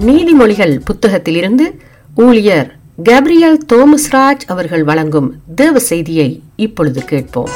நீதிமொழிகள் புத்தகத்திலிருந்து ஊழியர் கேப்ரியல் தோமஸ்ராஜ் அவர்கள் வழங்கும் தேவ செய்தியை இப்பொழுது கேட்போம்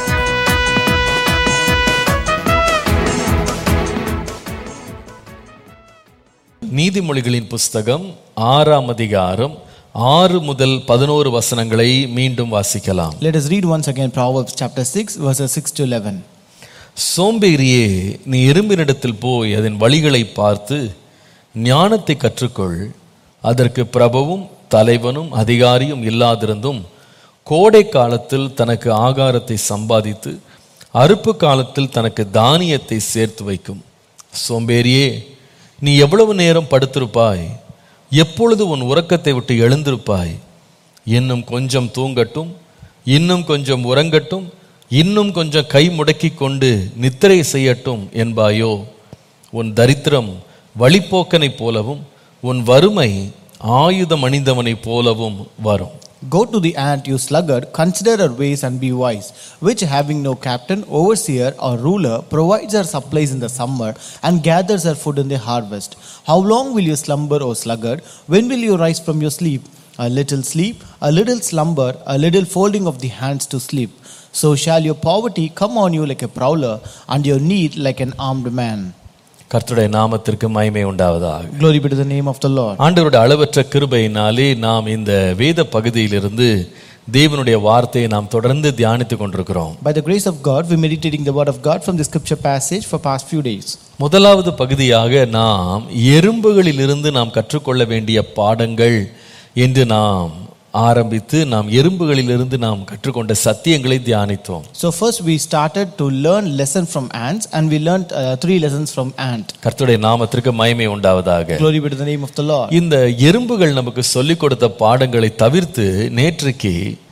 நீதிமொழிகளின் புஸ்தகம் ஆறாம் அதிகாரம் ஆறு முதல் பதினோரு வசனங்களை மீண்டும் வாசிக்கலாம் Let us read once again Proverbs chapter 6, verses 6 to 11. சோம்பேறியே நீ எறும்பினிடத்தில் போய் அதன் வழிகளை பார்த்து ஞானத்தை கற்றுக்கொள் அதற்கு பிரபுவும் தலைவனும் அதிகாரியும் இல்லாதிருந்தும் கோடை காலத்தில் தனக்கு ஆகாரத்தை சம்பாதித்து அறுப்பு காலத்தில் தனக்கு தானியத்தை சேர்த்து வைக்கும் சோம்பேறியே நீ எவ்வளவு நேரம் படுத்திருப்பாய் எப்பொழுது உன் உறக்கத்தை விட்டு எழுந்திருப்பாய் இன்னும் கொஞ்சம் தூங்கட்டும் இன்னும் கொஞ்சம் உறங்கட்டும் இன்னும் கொஞ்சம் கை முடக்கி கொண்டு நித்திரை செய்யட்டும் என்பாயோ உன் தரித்திரம் வழிப்போக்கனைப் போலவும் உன் வறுமை ஆயுதம் அணிந்தவனைப் போலவும் வரும் Go to the ant, you sluggard, consider her ways and be wise, which having no captain, overseer, or ruler, provides her supplies in the summer and gathers her food in the harvest. How long will you slumber, O sluggard? When will you rise from your sleep? A little sleep, a little slumber, a little folding of the hands to sleep. So shall your poverty come on you like a prowler, and your need like an armed man. கர்த்தருடைய நாமத்திற்கு மகிமை உண்டாவதாக Glory be to the name of the Lord. ஆண்டவருடைய அளவற்ற கிருபையினாலே நாம் இந்த வேத பகுதியிலிருந்து தேவனுடைய வார்த்தையை நாம் தொடர்ந்து தியானித்துக் கொண்டிருக்கிறோம் By the grace of God, we're meditating the word of God from the scripture passage for past few days. முதலாவது பகுதியாக நாம் எறும்புகளிலிருந்து நாம் கற்றுக்கொள்ள வேண்டிய பாடங்கள் என்று நாம் ஆரம்பித்து நாம் எறும்புகளிலிருந்து நாம் கற்றுக்கொண்ட சத்தியங்களை தியானித்தோம் So first we started to learn lesson from ants and we learned uh, three lessons from ant. கர்த்தருடைய நாமத்திற்கு மகிமை உண்டாவதாக Glory be to the name of the Lord. இந்த எறும்புகள் நமக்கு சொல்லிக் கொடுத்த பாடங்களை தவிர்த்து நேற்றைக்கு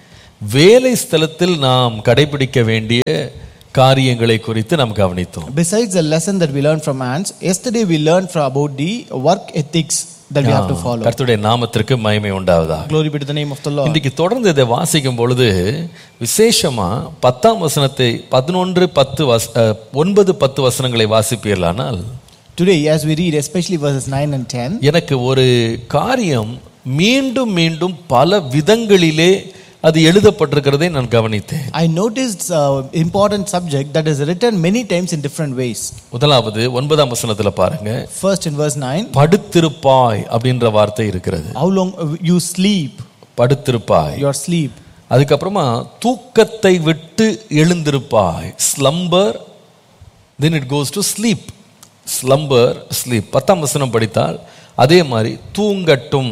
வேலை ஸ்தலத்தில் நாம் கடைபிடிக்க வேண்டிய காரியங்களை குறித்து நாம் கவனித்தோம் Besides the lesson that we learned from ants, yesterday we learned from about the work ethics that we have to follow. கர்த்தருடைய நாமத்திற்கு மகிமை உண்டாவதாக Glory be to the name of the Lord. இன்றைக்கு தொடர்ந்து இதை வாசிக்கும் பொழுது விசேஷமா பத்தாம் வசனத்தை பதினொன்று பத்து வச அஹ், ஒன்பது பத்து வசனங்களை வாசிப்பீர்களானால் Today, as we read, especially verses 9 and 10, எனக்கு ஒரு காரியம் மீண்டும் மீண்டும் பல விதங்களிலே அது எழுதப்பட்டிருக்கிறதை நான் கவனித்தேன் I noticed uh, important subject that is written many times in different ways. முதலாவது ஒன்பதாம் வசனத்துல பாருங்க First in verse 9, படுத்திருப்பாய் அப்படின்ற வார்த்தை இருக்கிறது how long uh, you sleep, படுத்திருப்பாய் your sleep. அதுக்கப்புறமா தூக்கத்தை விட்டு எழுந்திருப்பாய் slumber then it goes to sleep slumber sleep பத்தாம் வசனம் படித்தால் அதே மாதிரி தூங்கட்டும்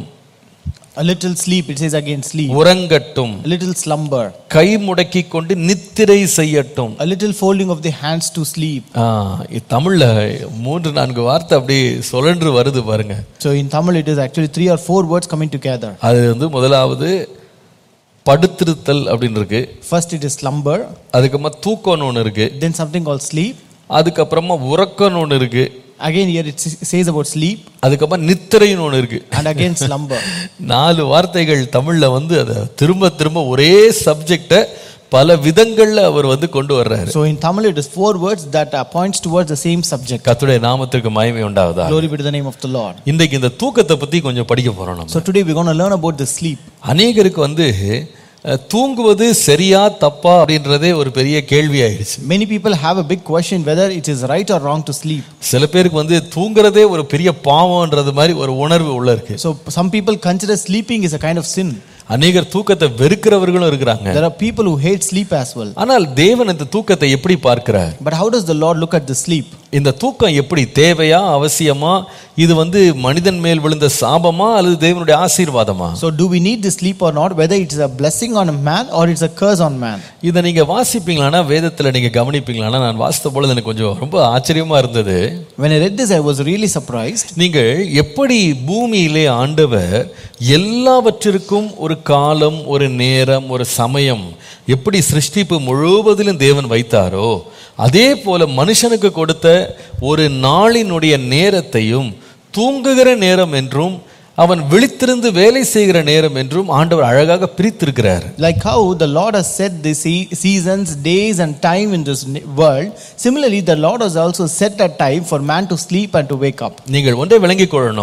A little sleep, it says again sleep. உறங்கட்டும் A little slumber. கை முடக்கி கொண்டு நித்திரை செய்யட்டும் A little folding of the hands to sleep. ஆ, இ- தமிழ்ல மூன்று நான்கு வார்த்தை அப்படியே சுழன்று வருது பாருங்க So in Tamil, it is actually three or four words coming together. அது வந்து முதலாவது படுத்திருத்தல் அப்படின்னு இருக்கு First, it is slumber, அதுக்கப்புறமா தூக்கம்னு ஒன்று இருக்கு then something called sleep. அதுக்கப்புறமா உறக்கம்னு ஒன்று இருக்கு Again, here it s- says about sleep, அதுக்கப்புறம் நித்திரைன்னு ஒன்று இருக்கு and again slumber. நாலு வார்த்தைகள் தமிழ்ல வந்து அதை திரும்ப திரும்ப ஒரே சப்ஜெக்டை பல விதங்கள்ல அவர் வந்து கொண்டு வர்றாரு So in Tamil, it is four words that uh, points towards the same subject. கர்த்தருடைய நாமத்திற்கு மகிமை உண்டாவதா Glory be to the name of the Lord. இன்றைக்கு இந்த தூக்கத்தை பத்தி கொஞ்சம் படிக்க போறோம் நம்ம So today we're going to learn about the sleep. அநேகருக்கு வந்து அஹ், தூங்குவது சரியா தப்பா அப்படின்றதே ஒரு பெரிய கேள்வி ஆயிடுச்சு Many people have a big question whether it is right or wrong to sleep. சில பேருக்கு வந்து தூங்குறதே ஒரு பெரிய பாவம்ன்றது மாதிரி ஒரு உணர்வு உள்ள இருக்கு So some people consider sleeping is a kind of sin. அநேகர் தூக்கத்தை வெறுக்கிறவர்களும் இருக்கிறாங்க There are people who hate sleep as well. ஆனால் தேவன் இந்த தூக்கத்தை எப்படி பார்க்கிறார் But how does the Lord look at the sleep? இந்த தூக்கம் எப்படி தேவையா அவசியமா இது வந்து மனிதன் மேல் விழுந்த சாபமா அல்லது தேவனுடைய ஆசீர்வாதமா So do we need the sleep or not? Whether it is a blessing on a man or it's a curse on man? இதை நீங்க வாசிப்பீங்களானா வேதத்துல நீங்க கவனிப்பீங்களானா நான் வாசித்த பொழுது எனக்கு கொஞ்சம் ரொம்ப ஆச்சரியமா இருந்தது When I read this, I was really surprised. நீங்கள் எப்படி பூமியிலே ஆண்டவர் எல்லாவற்றிற்கும் ஒரு காலம் ஒரு நேரம் ஒரு சமயம் எப்படி சிருஷ்டிப்பு முழுவதிலும் தேவன் வைத்தாரோ அதே போல மனுஷனுக்கு கொடுத்த ஒரு நாளினுடைய நேரத்தையும் தூங்குகிற நேரம் என்றும் அவன் விழித்திருந்து வேலை செய்கிற நேரம் என்றும் ஆண்டவர் அழகாக பிரித்திருக்கிறார் Like how the Lord has set the se- seasons, days, and time in this n- world, similarly, the Lord has also set a time for man to sleep and to wake up. நீங்கள் ஒன்றை விளங்கிக் கொள்ளணும்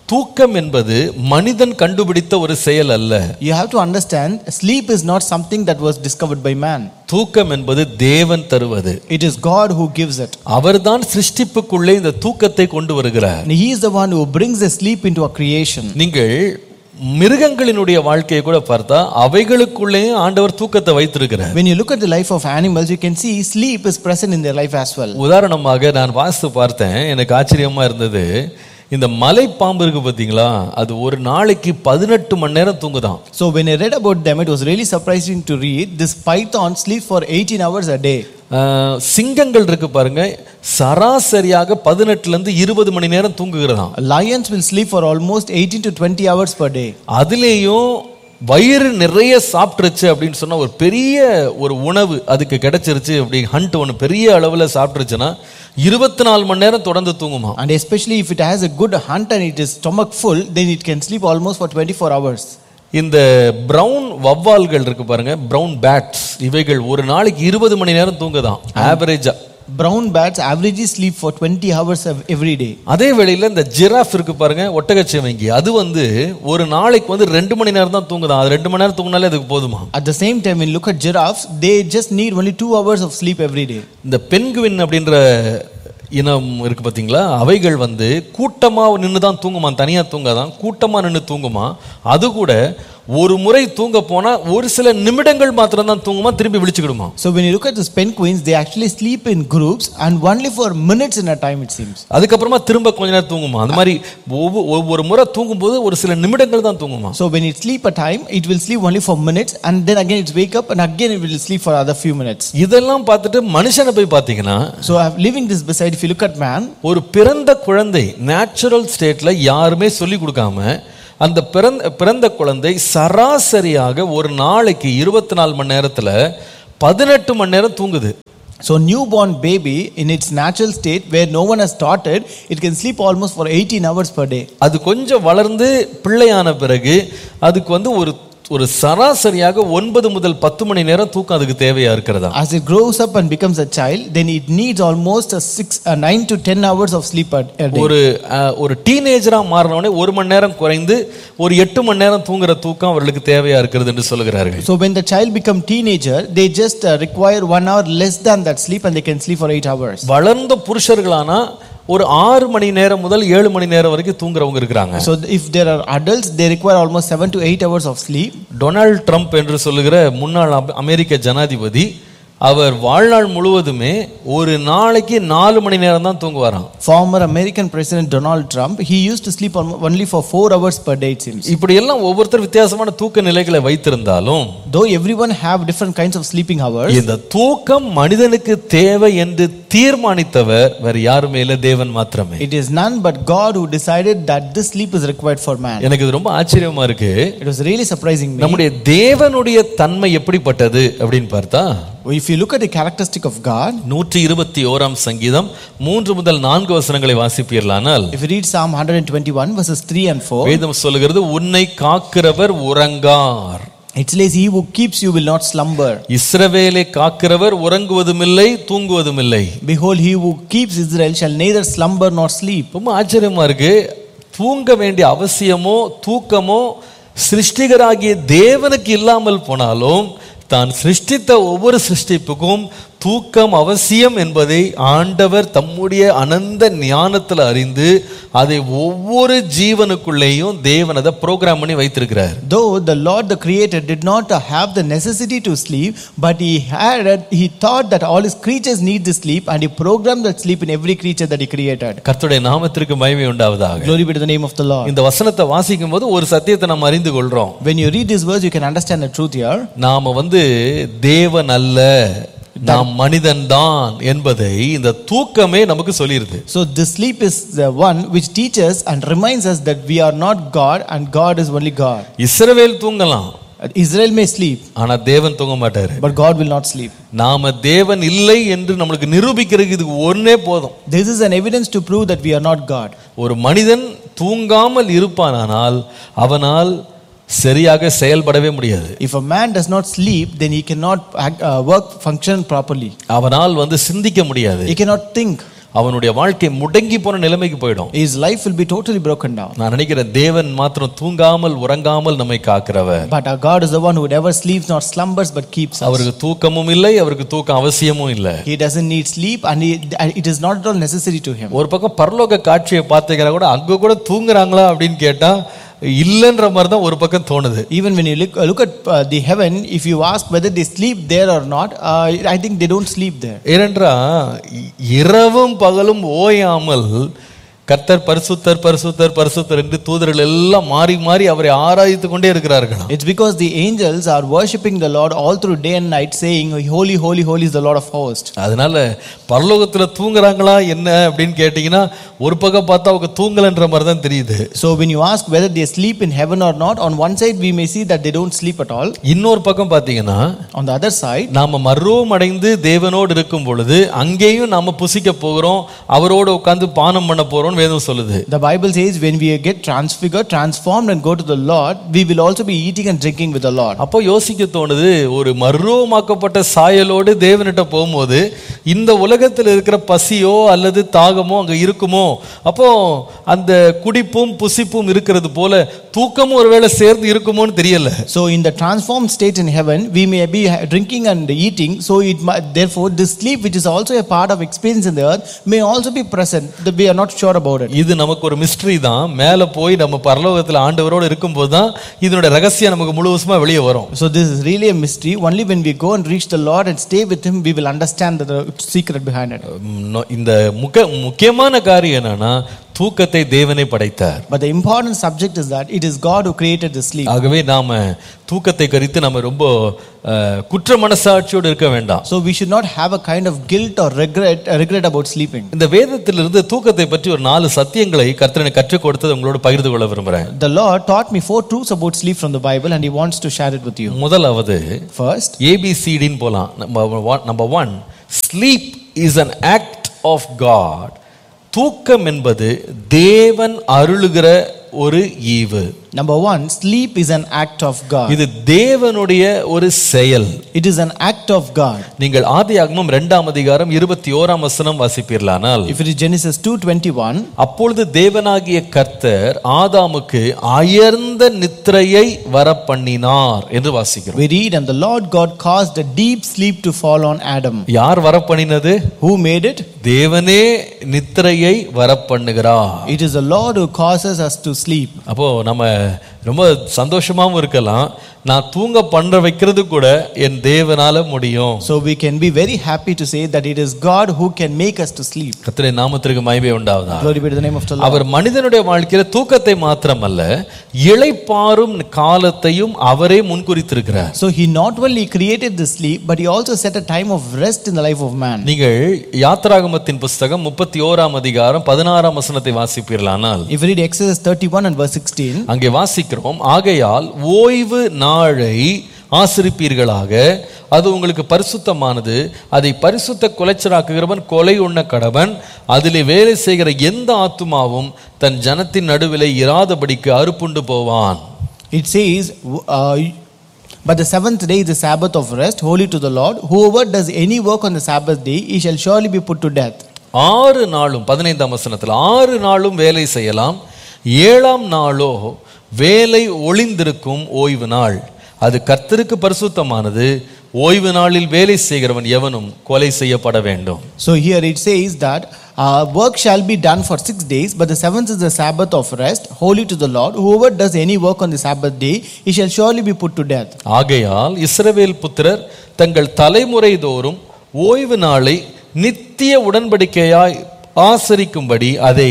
தூக்கம் என்பது மனிதன் கண்டுபிடித்த ஒரு செயல் அல்ல You have to understand, sleep is not something that was discovered by man. தூக்கம் என்பது தேவன் தருவது It is God who gives it. அவர்தான் சிருஷ்டிப்புக்குள்ளே இந்த தூக்கத்தை கொண்டு வருகிறார் And He is the one who brings the sleep into our creation. நீங்கள் மிருகங்களினுடைய வாழ்க்கையை கூட பார்த்தா அவைகளுக்குள்ளேயும் ஆண்டவர் தூக்கத்தை வைத்திருக்கிறார் When you look at the life of animals, you can see sleep is present in their life as well. உதாரணமாக நான் வாசித்து பார்த்தேன் எனக்கு ஆச்சரியமா இருந்தது இந்த மலை பாம்பு இருக்கு பார்த்தீங்களா அது ஒரு நாளைக்கு பதினெட்டு மணி நேரம் தூங்குதான் So when I read about them, it was really surprising to read this python sleeps for 18 hours a day. ஆஹ், சிங்கங்கள் இருக்கு பாருங்க சராசரியாக பதினெட்டுல இருந்து இருபது மணி நேரம் தூங்குகிறதாம் Lions will sleep for almost 18 to 20 hours per day. அதுலேயும் வயிறு நிறைய சாப்பிட்டுருச்சு அப்படின்னு சொன்னா ஒரு பெரிய ஒரு உணவு அதுக்கு கிடைச்சிருச்சு அப்படி ஹண்ட் ஒன்று பெரிய அளவில் சாப்பிட்டுருச்சுன்னா இருபத்தி நாலு மணி நேரம் தொடர்ந்து தூங்குமா And especially if it has a good hunt and it is stomach full, then it can sleep almost for 24 hours. இந்த பிரவுன் வவ்வால்கள் இருக்கு பாருங்க பிரவுன் பேட்ஸ் இவைகள் ஒரு நாளைக்கு இருபது மணி நேரம் தூங்குதான் ஆவரேஜா Brown bats averagely sleep for 20 hours ev- every day. அதே வேளையில இந்த ஜிராஃப் இருக்கு பாருங்க ஒட்டகச்சிவங்கி அது வந்து ஒரு நாளைக்கு வந்து ரெண்டு மணி நேரம் தான் தூங்குதான் அது ரெண்டு மணி நேரம் தூங்கினாலே அதுக்கு போதுமா At the same time, when you look at giraffes, they just need only two hours of sleep every day. இந்த பென்குவின் அப்படின்ற இனம் இருக்கு பார்த்தீங்களா அவைகள் வந்து கூட்டமா நின்று தான் தூங்குமா தனியா தூங்காதான் கூட்டமா நின்று தூங்குமா அது கூட ஒரு முறை தூங்க போனா ஒரு சில நிமிடங்கள் மாத்திரம் தான் தூங்குமா திரும்பி விழிச்சுக்கிடுமா So when you look at the penguins, they actually sleep in groups and only for minutes in a time, it seems. அதுக்கப்புறமா திரும்ப கொஞ்ச நேரம் தூங்குமா அந்த மாதிரி ஒவ்வொரு ஒவ்வொரு முறை தூங்கும்போது ஒரு சில நிமிடங்கள் தான் தூங்குமா So when it sleep a time, it will sleep only for minutes and then again it wake up and again it will sleep for other few minutes. இதெல்லாம் பார்த்துட்டு மனுஷனை போய் பார்த்தீங்கன்னா So I'm leaving this beside, if you look at man, ஒரு பிறந்த குழந்தை natural ஸ்டேட்ல யாருமே சொல்லி கொடுக்காம அந்த பிறந்த பிறந்த குழந்தை சராசரியாக ஒரு நாளைக்கு இருபத்தி நாலு மணி நேரத்துல பதினெட்டு மணி நேரம் தூங்குது so newborn baby in its natural state where no one has taught it, it can sleep almost for 18 hours per day. அது கொஞ்சம் வளர்ந்து பிள்ளையான பிறகு அதுக்கு வந்து ஒரு ஒரு சராசரியாக ஒன்பது முதல் பத்து மணி நேரம் தூக்கம் அதுக்கு தேவையா இருக்கிறதா As it grows up and becomes a child, then it needs almost a six, a nine to ten hours of sleep a, a day. ஒரு அஹ், ஒரு டீனேஜரா மாறினோடனே ஒரு மணி நேரம் குறைந்து ஒரு எட்டு மணி நேரம் தூங்குற தூக்கம் அவர்களுக்கு தேவையா இருக்கிறது என்று சொல்லுகிறார்கள் So when the child become teenager, they just uh, require one hour less than that sleep and they can sleep for eight hours. வளர்ந்த புருஷர்களானா ஒரு ஆறு மணி நேரம் முதல் ஏழு மணி நேரம் வரைக்கும் தூங்குறவங்க இருக்கிறாங்க So if there are adults, they require almost seven to eight hours of sleep. Donald Trump என்று சொல்லுகிற முன்னாள் அமெ- அமெரிக்க ஜனாதிபதி அவர் வாழ்நாள் முழுவதுமே ஒரு நாளைக்கு நாலு மணி நேரம் தான் தூங்குவாராம் Former American President Donald Trump, he used to sleep almo- only for four hours per day, it seems. இப்படி எல்லாம் ஒவ்வொருத்தர் வித்தியாசமான தூக்க நிலைகளை வைத்திருந்தாலும் Though everyone have different kinds of sleeping hours, இந்த தூக்கம் மனிதனுக்கு தேவை என்று தீர்மானித்தவர் வேற யாருமே இல்லை தேவன் மாத்திரமே it is none but God who decided that this sleep is required for man. எனக்கு இது ரொம்ப ஆச்சரியமா இருக்கு It was really surprising me. நம்முடைய தேவனுடைய தன்மை எப்படிப்பட்டது அப்படின்னு பார்த்தா If you look at the characteristic of God, நூற்றி இருபத்தி ஓராம் சங்கீதம் மூன்று முதல் நான்கு வசனங்களை வாசிப்பீர்களானால் if you read Psalm 121 verses 3 and 4, வேதம் சொல்லுகிறது உன்னை காக்கிறவர் உறங்கார் it says, He who keeps you will not slumber. இஸ்ரவேலை காக்கிறவர் உறங்குவதுமில்லை தூங்குவதுமில்லை Behold, he who keeps Israel shall neither slumber nor sleep. ரொம்ப ஆச்சரியமா இருக்கு தூங்க வேண்டிய அவசியமோ தூக்கமோ சிருஷ்டிகராகிய தேவனுக்கு இல்லாமல் போனாலும் தான் சிருஷ்டித்த ஒவ்வொரு சிருஷ்டிப்புக்கும் தூக்கம் அவசியம் என்பதை ஆண்டவர் தம்முடைய அனந்த ஞானத்தில் அறிந்து அதை ஒவ்வொரு ஜீவனுக்குள்ளேயும் தேவன் அதை ப்ரோக்ராம் பண்ணி வைத்திருக்கிறார் Though the Lord the Creator did not uh, have the necessity to sleep, but he had he thought that all his creatures need the sleep, and he programmed that sleep in every creature that he created. கர்த்தருடைய நாமத்திற்கு மகிமை உண்டாவதாக Glory be to the name of the Lord. இந்த வசனத்தை வாசிக்கும் போது ஒரு சத்தியத்தை நம்ம அறிந்து கொள்றோம் When you read this verse, you can understand the truth here. நாம வந்து தேவன் அல்ல நாம் மனிதன்தான் என்பதை இந்த தூக்கமே நமக்கு சொல்லிருது So this sleep is the one which teaches and reminds us that we are not God and God is only God. இஸ்ரவேல் தூங்கலாம் Israel may sleep, ஆனா தேவன் தூங்க மாட்டாரு but God will not sleep. நாம தேவன் இல்லை என்று நம்மளுக்கு நிரூபிக்கிறதுக்கு இதுக்கு ஒன்னே போதும் This is an evidence to prove that we are not God. ஒரு மனிதன் தூங்காமல் இருப்பானானால் அவனால் சரியாக செயல்படவே முடியாது If a man does not sleep, then he cannot act, uh, work function properly. அவனால் வந்து சிந்திக்க முடியாது He cannot think. அவனுடைய வாழ்க்கை முடங்கி போன நிலைமைக்கு போயிடும் his life will be totally broken down. நான் நினைக்கிறேன் தேவன் மாத்திரம் தூங்காமல் உறங்காமல் நம்மை காக்கிறவர் But our God is the one who never sleeps nor slumbers but keeps us. அவருக்கு தூக்கமும் இல்லை அவருக்கு தூக்கம் அவசியமும் இல்லை He doesn't need sleep and he, and it is not at all necessary to him. ஒரு பக்கம் பரலோக காட்சியை பார்த்தீங்கன்னா கூட அங்க கூட தூங்குறாங்களா அப்படின்னு கேட்டா இல்லைன்ற மாதிரி தான் ஒரு பக்கம் தோணுது Even when you look, look at uh, the heaven, if you ask whether they sleep there or not, uh, I think they don't sleep there. ஏனென்றா இ- இரவும் பகலும் ஓயாமல் கர்த்தர் பரிசுத்தர் பரிசுத்தர் பரிசுத்தர் என்று தூதர்கள் எல்லாம் மாறி மாறி அவரை ஆராய்த்து கொண்டே இருக்கிறார்களாம் It's because the angels are worshipping the Lord all through day and night, saying, Holy, holy, holy is the Lord of hosts. அதனால பரலோகத்துல தூங்குறாங்களா என்ன அப்படின்னு கேட்டீங்கன்னா ஒரு பக்கம் பார்த்தா அவங்க தூங்கலன்ற மாதிரி தான் தெரியுது So when you ask whether they sleep in heaven or not, on one side we may see that they don't sleep at all. இன்னொரு பக்கம் பார்த்தீங்கன்னா On the other side, நாம மர்வம் அடைந்து தேவனோடு இருக்கும் பொழுது அங்கேயும் நாம புசிக்க போகிறோம் அவரோடு உட்கார்ந்து பானம் பண்ண போறோம்னு வேதம் சொல்லுது the Bible says, when we get transfigured, transformed, and go to the Lord, we will also be eating and drinking with the Lord. அப்போ யோசிக்க தோணுது ஒரு மர்வமாக்கப்பட்ட சாயலோடு தேவனிட்ட போகும்போது இந்த உலகத்தில் இருக்கிற பசியோ அல்லது தாகமோ அங்க இருக்குமோ அப்போ அந்த குடிப்பும் புசிப்பும் இருக்கிறது போல தூக்கமும் ஒருவேளை சேர்ந்து இருக்குமோன்னு தெரியல So in the transformed state in heaven, we may be ha- drinking and eating. So it might, therefore, this sleep, which is also a part of experience in the earth, may also be present. That we are not sure about it. இது நமக்கு ஒரு mystery தான் மேலே போய் நம்ம பரலோகத்தில் ஆண்டவரோடு இருக்கும்போது தான் இதனுடைய ரகசியம் நமக்கு முழுவதுமா வெளியே வரும் So this is really a mystery. Only when we go and reach the Lord and stay with Him, we will understand the, the secret behind it. Um, no- இந்த முக்க முக்கியமான காரியம் என்னன்னா தூக்கத்தை தேவனே படைத்தார் But the important subject is that it is God who created the sleep. ஆகவே நாம தூக்கத்தை குறித்து நம்ம ரொம்ப அஹ், குற்ற மனசாட்சியோடு இருக்க வேண்டாம் So we should not have a kind of guilt or regret, uh, regret about sleeping. இந்த வேதத்திலிருந்து தூக்கத்தை பற்றி ஒரு நாலு சத்தியங்களை கர்த்தனை கற்றுக் கொடுத்தது உங்களோட பகிர்ந்து கொள்ள விரும்புறேன் The Lord taught me four truths about sleep from the Bible, and He wants to share it with you. முதலாவது First, ஏபிசிடின்னு போலாம் number one sleep is an act of God தூக்கம் என்பது தேவன் அருளுகிற ஒரு ஈவு number one, sleep is an act of God. இது தேவனுடைய ஒரு செயல் It is an act of God. நீங்கள் ஆதியாகமம் இரண்டாம் அதிகாரம் இருபத்தி ஓராம் வசனம் வாசிப்பீர்களானால் If it is Genesis 2:21, அப்பொழுது தேவனாகிய கர்த்தர் ஆதாமுக்கு அயர்ந்த நித்திரையை வரப்பண்ணினார் என்று வாசிக்கிறோம் we read, and the Lord God caused a deep sleep to fall on Adam. யார் வரப்பண்ணினது Who made it? தேவனே நித்திரையை வரப்பண்ணுகிறார் It is the Lord who causes us to sleep. அப்போ நம்ம ரொம்ப சந்தோஷமாவும் இருக்கலாம் நான் தூங்க பண்ற வைக்கிறது கூட என் தேவனால முடியும் So we can be very happy to say that it is God who can make us to sleep. கர்த்தருடைய நாமத்திற்கு மகிமை உண்டாவதா Glory be to the name of the Lord. அவர் மனிதனுடைய வாழ்க்கையில தூக்கத்தை மாத்திரமல்ல இளைப்பாறும் காலத்தையும் அவரே முன்குறித்திருக்கிறார் So he not only created the sleep, but he also set a time of rest in the life of man. நீங்கள் யாத்ராகமத்தின் புஸ்தகம் முப்பத்தி ஓராம் அதிகாரம் பதினாறாம் வசனத்தை வாசிப்பீர்களானால் If you read Exodus 31 and verse 16, அங்கே வாசிக்கிறோம் ஆகையால் ஓய்வு நாளை ஆசிரிப்பீர்களாக அது உங்களுக்கு பரிசுத்தமானது அதை பரிசுத்த குலைச்சலாக்குகிறவன் கொலை உண்ண கடவன் அதிலே வேலை செய்கிற எந்த ஆத்துமாவும் தன் ஜனத்தின் நடுவிலே இராதபடிக்கு அறுப்புண்டு போவான் it says, uh, But the seventh day is the Sabbath of rest, holy to the Lord. Whoever does any work on the Sabbath day, he shall surely be put to death. ஆறு நாளும் பதினைந்தாம் வசனத்தில் ஆறு நாளும் வேலை செய்யலாம் ஏழாம் நாளோ வேலை ஒளிந்திருக்கும் ஓய்வு நாள் அது கர்த்தருக்கு பரிசுத்தமானது ஓய்வு நாளில் வேலை செய்கிறவன் எவனும் கொலை செய்யப்பட வேண்டும் So here it says that uh, work shall be done for six days, but the seventh is the Sabbath of rest, holy to the Lord. Whoever does any work on the Sabbath day, he shall surely be put to death. ஆகையால் இஸ்ரவேல் புத்திரர் தங்கள் தலைமுறை தோறும் ஓய்வு நாளை நித்திய உடன்படிக்கையாய் ஆசரிக்கும்படி அதை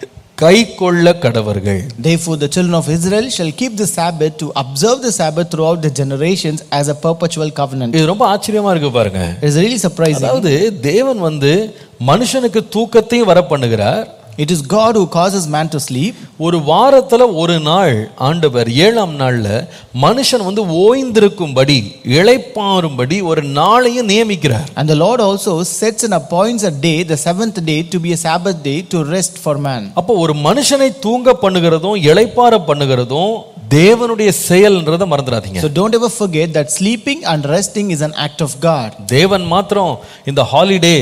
கை கொள்ள கடவர்கள் Therefore, the children of Israel shall keep the Sabbath to observe the Sabbath throughout the generations as a perpetual covenant. இது ரொம்ப ஆச்சரியமா இருக்கு பாருங்க It's really surprising. அதாவது தேவன் வந்து மனுஷனுக்கு தூக்கத்தையும் வர பண்ணுகிறார் It is God who causes man to sleep. ஒரு வாரத்துல ஒரு நாள் ஆண்டவர் ஏழாம் நாள்ல மனுஷன் வந்து ஓய்ந்திருக்கும்படி இளைப்பாறும்படி ஒரு நாளையும் நியமிக்கிறார் And the Lord also sets and appoints a day, the seventh day, to be a Sabbath day to rest for man. அப்போ ஒரு மனுஷனை தூங்க பண்ணுகிறதும் இளைப்பாற பண்ணுகிறதும் தேவனுடைய செயல்ன்றதை மறந்துடாதீங்க So don't ever forget that sleeping and resting is an act of God. தேவன் மாத்திரம் இந்த holiday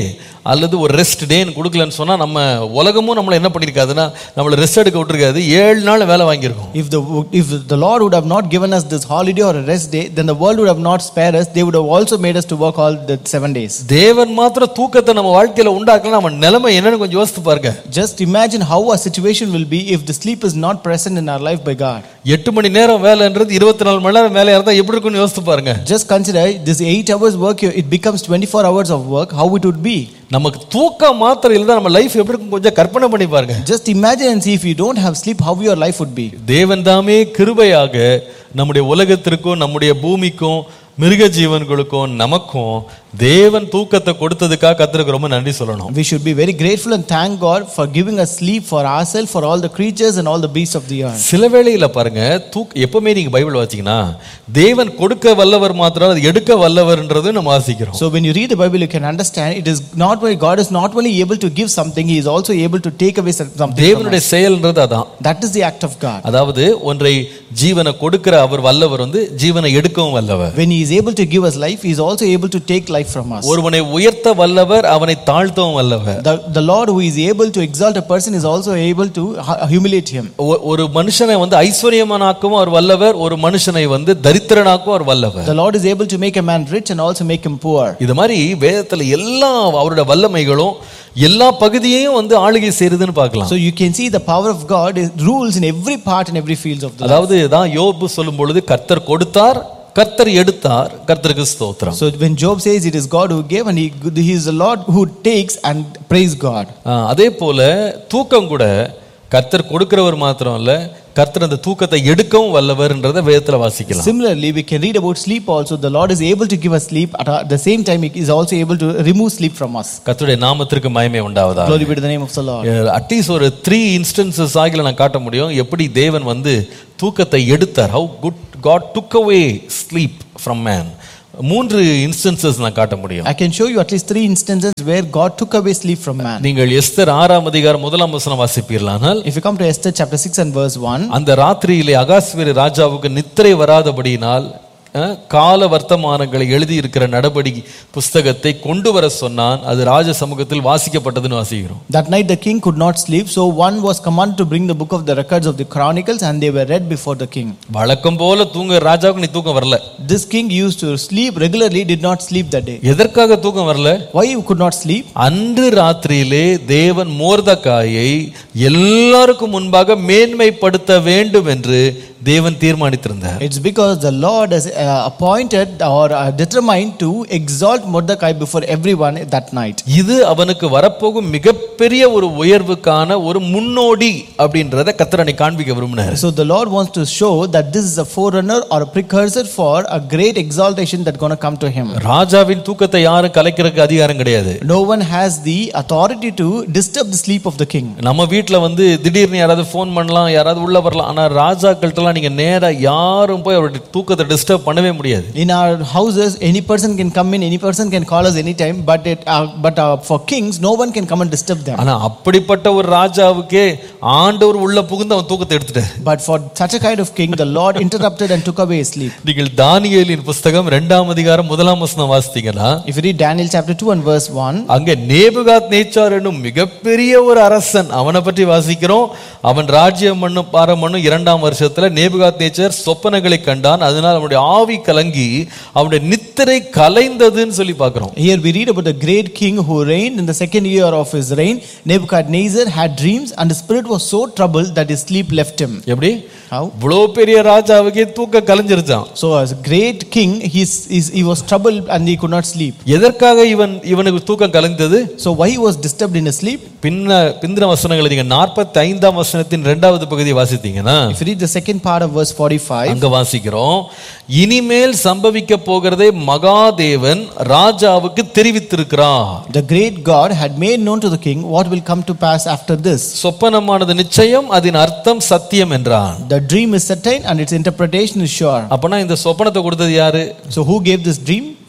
அல்லது ஒரு ரெஸ்ட் டேன்னு கொடுக்கலன்னு சொன்னா நம்ம உலகமும் நம்மளை என்ன பண்ணியிருக்காதுன்னா நம்மளை ரெஸ்ட் எடுக்க விட்டுருக்காது ஏழு நாள் வேலை வாங்கியிருக்கோம் If the, if the Lord would have not given us this holiday or a rest day, then the world would have not spared us. They would have also made us to work all the seven days. தேவன் மாத்திரம் தூக்கத்தை நம்ம வாழ்க்கையில உண்டாக்கலாம் நம்ம நிலைமை என்னன்னு கொஞ்சம் யோசித்து பாருங்க Just imagine how our situation will be if the sleep is not present in our life by God. எட்டு மணி நேரம் வேலைன்றது இருபத்தி நாலு மணி நேரம் வேலையா இருந்தா எப்படி இருக்கும்னு யோசித்து பாருங்க Just consider this eight hours work, it becomes 24 hours of work, how it would be. நமக்கு தூக்கம் மாத்திரம் இல்லை நம்ம லைஃப் எப்படி இருக்கும் கொஞ்சம் கற்பனை பண்ணி பாருங்க Just imagine and see if you don't have sleep, how your life would be. தேவன் தாமே கிருபையாக நம்முடைய உலகத்திற்கும் நம்முடைய பூமிக்கும் மிருக ஜீவன்களுக்கும் நமக்கும் தேவன் தூக்கத்தை கொடுத்ததுக்காக கத்திற்கு ரொம்ப நன்றி சொல்லணும் We should be very grateful and thank God for giving us sleep for ourselves, for all the creatures and all the beasts of the earth. சில வேளையில பாருங்க தூக் எப்பவுமே நீங்க பைபிள் வாசிங்கன்னா தேவன் கொடுக்க வல்லவர் மாத்திரம் அது எடுக்க வல்லவர்ன்றது நம்ம வாசிக்கிறோம் So when you read the Bible, you can understand it is not only God is not only able to give something, He is also able to take away something. from தேவனுடைய us. செயல்ன்றது அதான் That is the act of God. அதாவது ஒன்றை ஜீவனை கொடுக்கிற அவர் வல்லவர் வந்து ஜீவனை எடுக்கவும் வல்லவர் When He is able to give us life, He is also able to take life from us. ஒருவனை உயர்த்த வல்லவர் அவனை தாழ்த்தவும் வல்லவர் The, the Lord who is able to exalt a person is also able to hu- humiliate him. ஒ- ஒரு மனுஷனை வந்து ஐஸ்வர்யமானாக்கவும் அவர் வல்லவர் ஒரு மனுஷனை வந்து தரித்திரனாக்கவும் அவர் வல்லவர் The Lord is able to make a man rich and also make him poor. இது மாதிரி வேதத்துல எல்லா அவருடைய வல்லமைகளும் எல்லா பகுதியையும் வந்து ஆளுகை செய்யுதுன்னு பார்க்கலாம் So you can see the power of God is, rules in every part and every fields of the life. அதாவது தான் யோபு சொல்லும் பொழுது கர்த்தர் கொடுத்தார் கர்த்தர் எடுத்தார் கர்த்தருக்கு ஸ்தோத்திரம் So when Job says it is God who gave and he, he is the Lord who takes and praise God. ஆ, அதே போல தூக்கம் கூட கர்த்தர் கொடுக்கிறவர் மாத்திரம் இல்ல கர்த்தர் அந்த தூக்கத்தை எடுக்கவும் வல்லவர்ன்றத வேதத்துல வாசிக்கலாம் Similarly, we can read about sleep also. The Lord is able to give us sleep. At the same time, He is also able to remove sleep from us. கர்த்தருடைய நாமத்திற்கு மயமே உண்டாவதா Glory be to the name of the Lord. At least ஒரு three instances ஆகில நான் காட்ட முடியும் எப்படி தேவன் வந்து தூக்கத்தை எடுத்தார் how good God took away sleep from man மூன்று இன்ஸ்டன்சஸ் நான் காட்ட முடியும் I can show you at least three instances where God took away sleep from man. நீங்கள் எஸ்தர் ஆறாம் அதிகாரம் முதலாம் வசனம் வாசிப்பீர்களானால் If you come to Esther chapter 6 and verse 1, அந்த ராத்திரியிலே அகாஸ்வேரு ராஜாவுக்கு நித்திரை வராதபடியினால் அஹ், கால வர்த்தமானங்களை எழுதியிருக்கிற நடபடி புஸ்தகத்தை கொண்டு வர சொன்னான் அது ராஜ சமூகத்தில் வாசிக்கப்பட்டதுன்னு வாசிக்கிறோம் that night the king could not sleep, so one was commanded to bring the book of the records of the chronicles and they were read before the king. வழக்கம் போல தூங்க ராஜாவுக்கு நீ தூக்கம் வரல This king used to sleep regularly, did not sleep that day. எதற்காக தூக்கம் வரல Why he could not sleep? அன்று ராத்திரியிலே தேவன் மோர்தக்காயை எல்லாருக்கும் முன்பாக மேன்மைப்படுத்த வேண்டும் என்று தேவன் தீர்மானித்திருந்தார் It's because the Lord has uh, appointed or uh, determined to exalt Mordecai before everyone that night. இது அவனுக்கு வரப்போகும் மிகப்பெரிய ஒரு உயர்வுக்கான ஒரு முன்னோடி அப்படின்றத கத்திரனை காண்பிக்க விரும்பினார் So the Lord wants to show that this is a forerunner or a precursor for a great exaltation that's going to come to him. ராஜாவின் தூக்கத்தை யாரும் கலைக்கிறதுக்கு அதிகாரம் கிடையாது No one has the authority to disturb the sleep of the king. நம்ம வீட்ல வந்து திடீர்னு யாராவது ஃபோன் பண்ணலாம் யாராவது உள்ள வரலாம் ஆனா ராஜாக்கள்கிட்டலாம் நீங்க நேரா யாரும் போய் அவருடைய தூக்கத்தை டிஸ்டர்ப் பண்ணவே முடியாது In our houses, any person can come in, any person can call us anytime, but it, uh, but uh, for kings, no one can come and disturb them. ஆனா அப்படிப்பட்ட ஒரு ராஜாவுக்கே ஆண்டவர் உள்ள புகுந்து அவன் தூக்கத்தை எடுத்துட்டார் But for such a kind of king, the Lord interrupted and took away his sleep. நீங்கள் தானியேலின் புஸ்தகம் இரண்டாம் அதிகாரம் முதலாம் வசனம் வாசித்தீங்கன்னா If you read Daniel chapter 2 and verse 1, அங்கே நேபுகாத் நேச்சார் என்னும் மிகப்பெரிய ஒரு அரசன் அவனை பற்றி வாசிக்கிறோம் அவன் ராஜ்யம் பண்ணும் பாரம் பண்ணும் இரண்டாம் வருஷத்துல நேபுகாத் நேச்சர் சொப்பனங்களை கண்டான் அதனால் அவனுடைய ஆவி கலங்கி அவனுடைய நித்திரை கலைந்ததுன்னு சொல்லி பார்க்கிறோம் Here we read about the great king who reigned in the second year of his reign. Nebuchadnezzar had dreams and his spirit was so troubled that his sleep left him. எப்படி How? இவ்வளோ பெரிய ராஜாவுக்கே தூக்க கலைஞ்சிருச்சான் So as a great king, he's, he's, he was troubled and he could not sleep. எதற்காக இவன் இவனுக்கு தூக்கம் கலைந்தது So why he was disturbed in his sleep? பின்ன பிந்தின வசனங்களை நீங்க நாற்பத்தி ஐந்தாம் வசனத்தின் இரண்டாவது பகுதியை வாசித்தீங்கன்னா If you read the second part of verse 45, அங்க வாசிக்கிறோம் இனிமேல் சம்பவிக்க போகிறதை மகாதேவன் ராஜாவுக்கு தெரிவித்திருக்கிறார் the great God had made known to the king what will come to pass after this. சொப்பனமானது நிச்சயம் அதன் அர்த்தம் சத்தியம் என்றான் The dream is certain and its interpretation is sure. அப்பனா இந்த சொப்பனத்தை கொடுத்தது யாரு So who gave this dream? ஆ?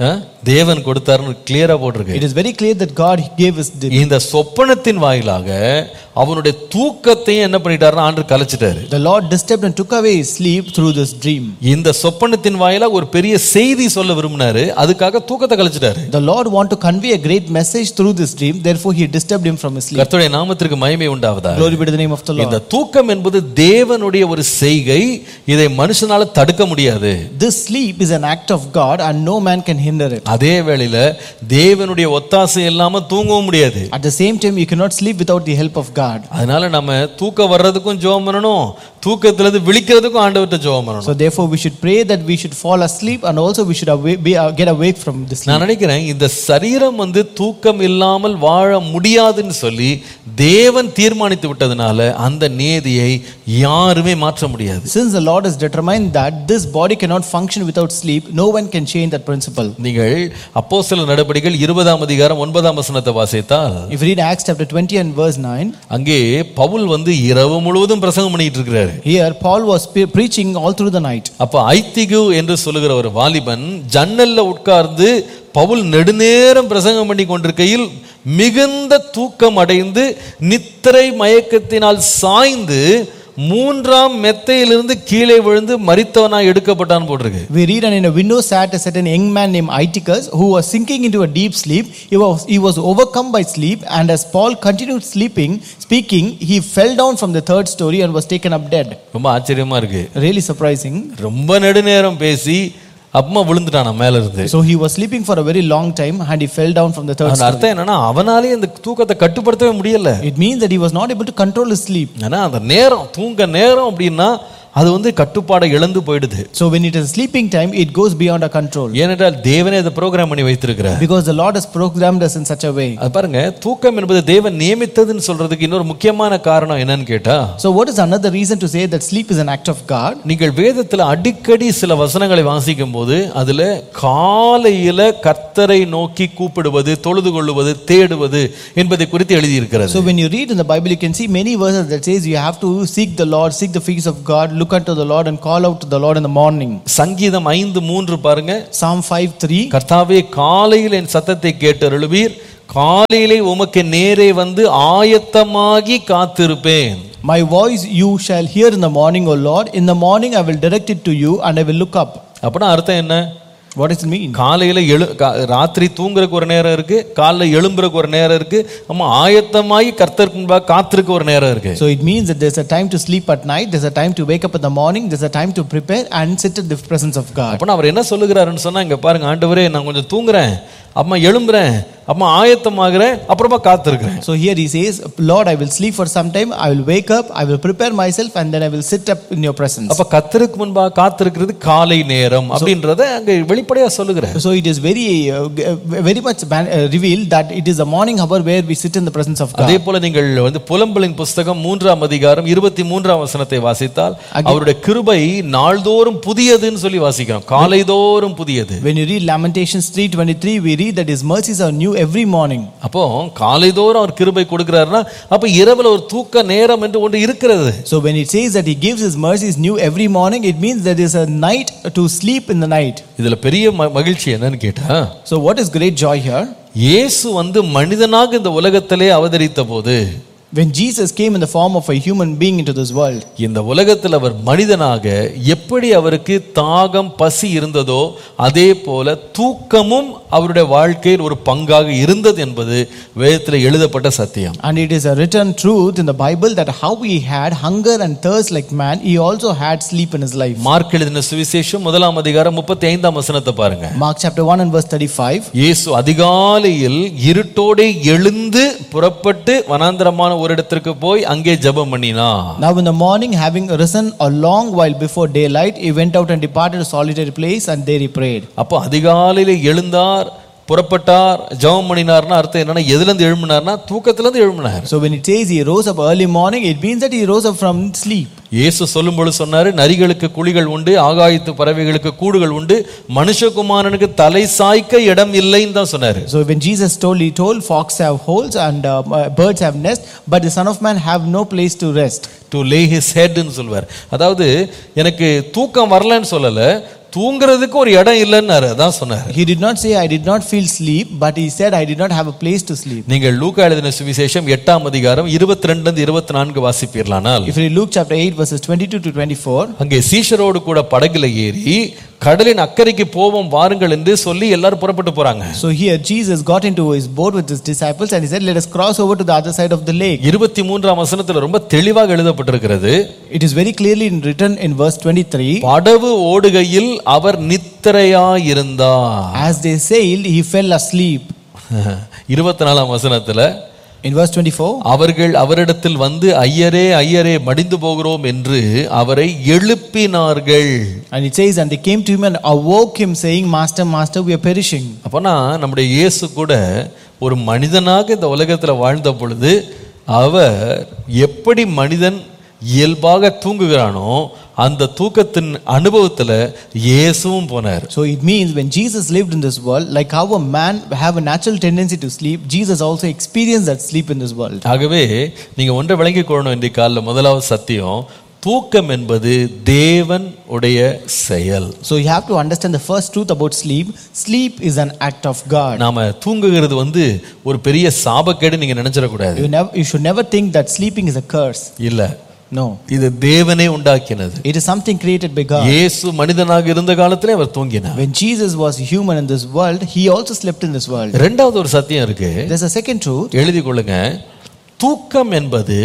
தேவன் கொடுத்தாருன்னு கிளியரா போட்டிருக்கு It is very clear that God gave us the, இந்த சொப்பனத்தின் வாயிலாக அவனுடைய தூக்கத்தையும் என்ன பண்ணிட்டாருன்னா ஆண்டு கலைச்சிட்டாரு the Lord disturbed and took away his sleep through this dream. இந்த சொப்பனத்தின் வாயிலாக ஒரு பெரிய செய்தி சொல்ல விரும்பினாரு அதுக்காக தூக்கத்தை கலைச்சிட்டாரு The Lord want to convey a great message through this dream, therefore he disturbed him from his sleep. கர்த்தருடைய நாமத்திற்கு மகிமை உண்டாவதா Glory be to the name of the Lord. இந்த தூக்கம் என்பது தேவனுடைய ஒரு செய்கை இதை மனுஷனால தடுக்க முடியாது This sleep is an act of God and no man can hinder it. அதே வேளையில தேவனுடைய ஒத்தாசை இல்லாம தூங்கவும் முடியாது At the same time, you cannot sleep without the help of God. அதனால நம்ம தூக்கம் வர்றதுக்கும் ஜெபம் பண்ணணும் தூக்கத்துல இருந்து விழிக்கிறதுக்கும் ஆண்டவர்கிட்ட ஜெபம் பண்ணணும் So therefore, we should pray that we should fall asleep and also we should awake, be, uh, get awake from the sleep. நான் நினைக்கிறேன் இந்த சரீரம் வந்து தூக்கம் இல்லாமல் வாழ முடியாதுன்னு சொல்லி தேவன் தீர்மானித்து விட்டதுனால அந்த நேதியை யாருமே மாற்ற முடியாது Since the Lord has determined that this body cannot function without sleep, no one can change that principle. நீங்கள் அப்போஸ்தலர் நடபடிகள் இருபதாம் அதிகாரம் ஒன்பதாம் வசனத்தை வாசித்தால் If you read Acts chapter 20 and verse 9, அங்கே பவுல் வந்து இரவு முழுவதும் பிரசங்கம் பண்ணிட்டு இருக்கிறாரு here Paul was pre- preaching all through the night. அப்ப ஐத்திகு என்று சொல்லுகிற ஒரு வாலிபன் ஜன்னல்ல உட்கார்ந்து பவுல் நெடுநேரம் பிரசங்கம் பண்ணி கொண்டிருக்கையில் மிகுந்த தூக்கம் அடைந்து நித்திரை மயக்கத்தினால் சாய்ந்து மூன்றாம் மெத்தையிலிருந்து கீழே விழுந்து மரித்தவனாய் எடுக்கப்பட்டான் போட்டிருக்கு We read, and in a window sat a certain young man named Aiticus, who was sinking into a deep sleep. He was, he was overcome by sleep, and as Paul continued sleeping, speaking, he fell down from the third story and was taken up dead. ரொம்ப ஆச்சரியமா இருக்கு Really surprising. ரொம்ப நெடுநேரம் பேசி அப்புறமா விழுந்துட்டான் மேல இருந்து So he was sleeping for a very long time, and he fell down from the third அந்த story. அர்த்தம் என்னன்னா அவனாலே இந்த தூக்கத்தை கட்டுப்படுத்தவே முடியல It means that he was not able to control his sleep. ஏன்னா அந்த நேரம் தூங்க நேரம் அப்படின்னா அது வந்து கட்டுப்பாடை இழந்து போயிடுது So when it is sleeping time, it goes beyond our control. ஏனென்றால் தேவனே அதை ப்ரோக்ராம் பண்ணி வைத்திருக்கிறார் Because the Lord has programmed us in such a way. அது பாருங்க தூக்கம் என்பது தேவன் நியமித்ததுன்னு சொல்றதுக்கு இன்னொரு முக்கியமான காரணம் என்னன்னு கேட்டா So what is another reason to say that sleep is an act of God? நீங்கள் வேதத்துல அடிக்கடி சில வசனங்களை வாசிக்கும் போது அதுல காலையில கர்த்தரை நோக்கி கூப்பிடுவது தொழுது கொள்ளுவது தேடுவது என்பதை குறித்து எழுதியிருக்கிறது So when you read in the Bible, you can see many verses that says you have to seek the Lord, seek the face of God, look unto the Lord and call out to the Lord in the morning. சங்கீதம் ஐந்து மூன்று பாருங்க Psalm 5 3. கர்த்தாவே காலையில் என் சத்தத்தை கேட்டருளுவீர் காலையிலே உமக்கு நேரே வந்து ஆயத்தமாகி காத்திருப்பேன் My voice you shall hear in the morning, O Lord. In the morning I will direct it to you and I will look up. அப்படின்னா அர்த்தம் என்ன What does it mean? காலையில எழு கா- ராத்திரி தூங்குறதுக்கு ஒரு நேரம் இருக்கு காலைல எழும்புறதுக்கு ஒரு நேரம் இருக்கு நம்ம ஆயத்தமாகி கர்த்தருக்கு முன்பாக காத்திருக்க ஒரு நேரம் இருக்கு So it means that there's a time to sleep at night, there's a time to wake up in the morning, there's a time to prepare and sit in the presence of God. அப்ப அவர் என்ன சொல்லுகிறாருன்னு சொன்னா இங்க பாருங்க ஆண்டவரே நான் கொஞ்சம் தூங்குறேன் அம்மா எழும்புறேன் அம்மா ஆயத்தமாகிறேன் அப்புறமா காத்திருக்கிறேன் So here he says, Lord, I will sleep for some time, I will wake up, I will prepare myself, and then I will sit up in your presence. அப்ப கர்த்தருக்கு முன்பாக காத்திருக்கிறது காலை நேரம் அப்படின்றத அங்க வெளிப்படையா சொல்லுகிறார் So it is very, uh, g- uh, very much ban- uh, revealed that it is the morning hour where we sit in the presence of அதே God. போல நீங்கள் வந்து புலம்பலின் புஸ்தகம் மூன்றாம் அதிகாரம் இருபத்தி மூன்றாம் வசனத்தை வாசித்தால் அவருடைய கிருபை நாள்தோறும் புதியதுன்னு சொல்லி வாசிக்கிறோம் காலைதோறும் புதியது When you read Lamentations 3:23, we read that His mercies are new every morning. அப்போ காலைதோறும் அவர் கிருபை கொடுக்கிறாருன்னா அப்ப இரவுல ஒரு தூக்க நேரம் என்று ஒன்று இருக்கிறது So when it says that He gives His mercies new every morning, it means there is a night to sleep in the night. இதுல பெரிய ம- மகிழ்ச்சி என்னன்னு கேட்டா So what is great joy here? இயேசு வந்து மனிதனாக இந்த உலகத்திலே அவதரித்த போது When Jesus came in the form of a human being into this world, இந்த உலகத்தில் அவர் மனிதனாக எப்படி அவருக்கு தாகம் பசி இருந்ததோ அதே போல தூக்கமும் அவருடைய வாழ்க்கையில் ஒரு பங்காக இருந்தது என்பது வேதத்தில் எழுதப்பட்ட சத்தியம் and it is a written truth in the Bible that how he had hunger and thirst like man, he also had sleep in his life. Mark எழுதின சுவிசேஷம் முதலாம் அதிகாரம் முப்பத்தி ஐந்தாம் வசனத்தை பாருங்க Mark chapter 1 and verse 35. இயேசு அதிகாலையில் இருட்டோடே எழுந்து புறப்பட்டு வனாந்தரமான ஒரு இடத்திற்கு போய் அங்கே ஜெபம் பண்ணினா Now in the morning, having risen a long while before daylight, he went out and departed to a solitary place, and there he prayed. அப்போ அதிகாலையில எழுந்தார் புறப்பட்டார் ஜெபம் பண்ணினார்னா அர்த்தம் என்னன்னா எதுல இருந்து எழும்பினார்னா தூக்கத்துல இருந்து எழும்பினார் So when it says he rose up early morning, it means that he rose up from sleep. இயேசு சொல்லும் பொழுது சொன்னாரு நரிகளுக்கு குழிகள் உண்டு ஆகாயத்து பறவைகளுக்கு கூடுகள் உண்டு மனுஷகுமாரனுக்கு தலை சாய்க்க இடம் இல்லைன்னு தான் சொன்னாரு So when Jesus told, he told, fox have holes and uh, uh, birds have nests, but the Son of Man have no place to rest. To lay his ஹெட்னு சொல்வார் அதாவது எனக்கு தூக்கம் வரலன்னு சொல்லல தூங்குறதுக்கு ஒரு இடம் இல்லைன்னாரு அதான் சொன்னார் He did not say, I did not feel sleep, but he said, I did not have a place to sleep. நீங்கள் லூக்கா எழுதின சுவிசேஷம் எட்டாம் அதிகாரம் இருபத்தி ரெண்டு இருபத்தி நான்கு வாசிப்பீர்களானால் If you read Luke chapter 8, verses 22 to 24, அங்கே சீஷரோடு கூட படகுல ஏறி கடலின் அக்கறைக்கு போவோம் வாருங்கள் என்று சொல்லி எல்லாரும் புறப்பட்டு போறாங்க so here Jesus got into his boat with his disciples and he said, Let us cross over to the other side of the lake. இருபத்தி மூன்றாம் வசனத்துல ரொம்ப தெளிவாக எழுதப்பட்டிருக்கிறது It is very clearly written in verse 23 படவு ஓடுகையில் our நித்திரையாயிருந்தார் As they sailed, he fell asleep. இருபத்தி நாலாம் வசனத்துல In verse 24, அவர்கள் அவரிடத்தில் வந்து ஐயரே ஐயரே மடிந்து போகிறோம் என்று அவரை எழுப்பினார்கள் and it says, And they came to him and awoke him, saying, Master, Master, we are perishing. அப்போனா நம்முடைய இயேசு கூட ஒரு மனிதனாக இந்த உலகத்துல வாழ்ந்த பொழுது அவர் எப்படி மனிதன் இயல்பாக தூங்குகிறானோ அந்த தூக்கத்தின் அனுபவத்துல இயேசுவும் போனார் So it means when Jesus lived in this world, like how a man have a natural tendency to sleep, Jesus also experienced that sleep in this world. ஆகவே நீங்க ஒன்றை விளங்கிக் கொள்ளணும் இன்றைக்கு காலைல முதலாவது சத்தியம் தூக்கம் என்பது தேவன் உடைய செயல் So you have to understand the first truth about sleep. Sleep is an act of God. நாம தூங்குகிறது வந்து ஒரு பெரிய சாபக்கேடு நீங்க நினைச்சிடக்கூடாது You, never, you should never think that sleeping is a curse. இல்ல No. இது தேவனே உண்டாக்கினது It is something created by God. இயேசு மனிதனாக இருந்த காலத்திலே அவர் தூங்கினார் When Jesus was human in this world, he also slept in this world. ரெண்டாவது ஒரு சத்தியம் இருக்கு There's a second truth. எழுதி கொள்ளுங்க தூக்கம் என்பது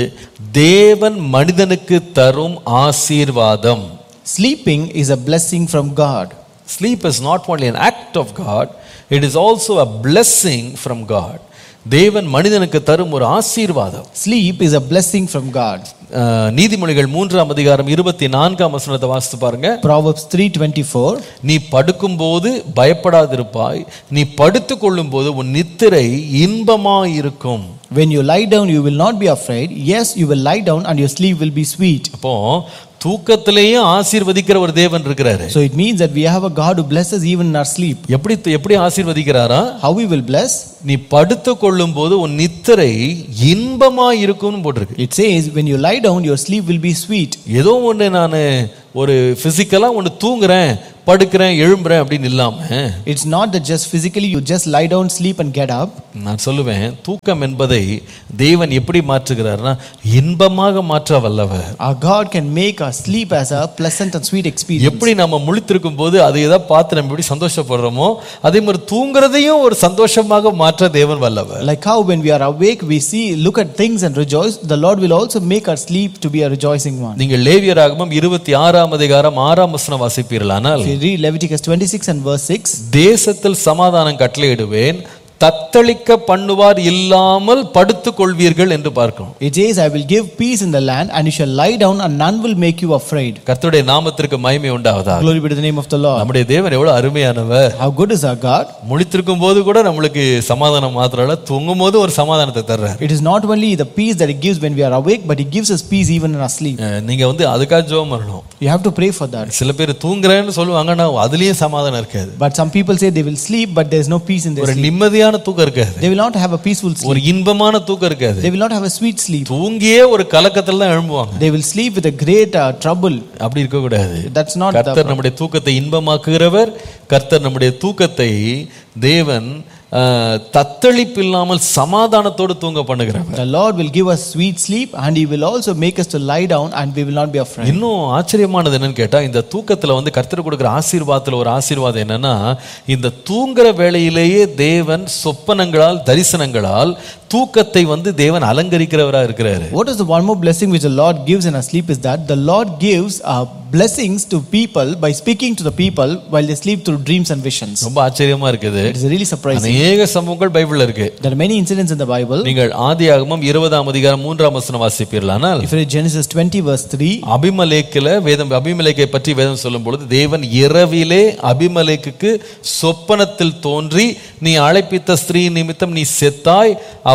தேவன் மனிதனுக்கு தரும் ஆசீர்வாதம் Sleeping is a blessing from God. Sleep is not only an act of God it is also a blessing from God தேவன் மனிதனுக்கு தரும் ஒரு ஆசீர்வாதம் Sleep is a blessing from God. அஹ், நீதிமொழிகள் மூன்றாம் அதிகாரம் இருபத்தி நான்காம் வசனத்தை வாசித்து பாருங்க Proverbs 3:24. நீ படுக்கும்போது பயப்படாதிருப்பாய் நீ படுத்துக் கொள்ளும்போது உன் நித்திரை இன்பமாயிருக்கும் When you lie down, you will not be afraid. Yes, you will lie down and your sleep will be sweet. அப்போ தூக்கத்திலேயும் ஆசீர்வதிக்கிற ஒரு தேவன் இருக்கிறாரு So it means that we have a God who blesses even in our sleep. எப்படி எப்படி ஆசீர்வதிக்கிறாரா How we will bless? நீ படுத்து கொள்ளும் போது உன் நித்திரை இன்பமா இருக்கும்னு போட்டிருக்கு It says, when you lie down, your sleep will be sweet. ஏதோ ஒன்று நான் ஒரு பிசிக்கலா ஒன்று தூங்குறேன் படுக்கிறேன் எழும்புறேன் அப்படின்னு இல்லாம It's not that just physically you just lie down, sleep, and get up. நான் சொல்லுவேன் தூக்கம் என்பதை தேவன் எப்படி மாற்றுகிறார்னா இன்பமாக மாற்ற வல்லவர் Our God can make our sleep as a pleasant and sweet experience. எப்படி நம்ம முழித்திருக்கும் போது அதை ஏதாவது பார்த்து நம்ம எப்படி சந்தோஷப்படுறோமோ அதே மாதிரி தூங்குறதையும் ஒரு சந்தோஷமாக மாற்ற தேவன் வல்லவர் Like how when we are awake, we see, look at things and rejoice, the Lord will also make our sleep to be a rejoicing one. நீங்கள் லேவியராகமம் இருபத்தி ஆறாம் அதிகாரம் ஆறாம் வசனம் வாசிப்பீர்களானால் If you read Leviticus 26 and verse 6, தேசத்தில் சமாதானம் கட்டளையிடுவேன் தத்தளிக்க பண்ணுவார் இல்லாமல் படுத்துக் கொள்வீர்கள் என்று பார்க்கிறோம் it says, I will give peace in the land, and you shall lie down, and none will make you afraid. கர்த்தருடைய நாமத்திற்கு மகிமை உண்டாவதா Glory be to the name of the Lord. நம்முடைய தேவன் எவ்வளவு அருமையானவர் How good is our God? முழித்திருக்கும் போது கூட நம்மளுக்கு சமாதானம் மாத்திரம் தூங்கும் போது ஒரு சமாதானத்தை தர்றார் It is not only the peace that He gives when we are awake, but He gives us peace even in our sleep. அஹ் நீங்க வந்து அதுக்காக ஜெபம் பண்ணணும் You have to pray for that. சில பேர் தூங்குறேன்னு சொல்லுவாங்க ஆனா அதுலயும் சமாதானம் இருக்காது But some people say they will sleep, but there is no peace in their ஒரு sleep. நிம்மதியான தூக்கம் இருக்காது They will not have a peaceful sleep. ஒரு இன்பமான தூக்கம் இருக்காது They will not have a sweet sleep. தூங்கியே ஒரு கலக்கத்துல தான் எழும்புவாங்க They will sleep with a great uh, trouble. அப்படி இருக்க கூடாது That's not the. கர்த்தர் நம்முடைய தூக்கத்தை இன்பமாக்குகிறவர் கர்த்தர் நம்முடைய தூக்கத்தை தேவன் அஹ், தத்தளிப்பு இல்லாமல் சமாதானத்தோடு தூங்க பண்ணுகிறவர் The Lord will give us sweet sleep, and He will also make us to lie down, and we will not be afraid. இன்னும் ஆச்சரியமானது என்னன்னு கேட்டா இந்த தூக்கத்துல வந்து கர்த்தர் கொடுக்குற ஆசீர்வாதத்துல ஒரு ஆசீர்வாதம் என்னன்னா இந்த தூங்குற வேளையிலேயே தேவன் சொப்பனங்களால் தரிசனங்களால் தூக்கத்தை வந்து தேவன் அலங்கரிக்கிறவரா இருக்கிறாரு What is the one more blessing which the Lord gives in our sleep is that the Lord gives uh, blessings to people by speaking to the people while they sleep through dreams and visions. ரொம்ப ஆச்சரியமா இருக்குது It is really surprising. அநேக சம்பவங்கள் பைபிள்ல இருக்கு There are many incidents in the Bible. நீங்கள் ஆதியாகமம் இருபதாம் அதிகாரம் மூன்றாம் வசனம் வாசிப்பீர்களானால் If you read Genesis 20, verse 3, அபிமலேக்கில் வேதம் அபிமலேக்கை பற்றி வேதம் சொல்லும் பொழுது தேவன் இரவிலே அபிமலேக்குக்கு சொப்பனத்தில் தோன்றி நீ அழைப்பித்த ஸ்திரீ நிமித்தம் நீ செத்தாய் அவள்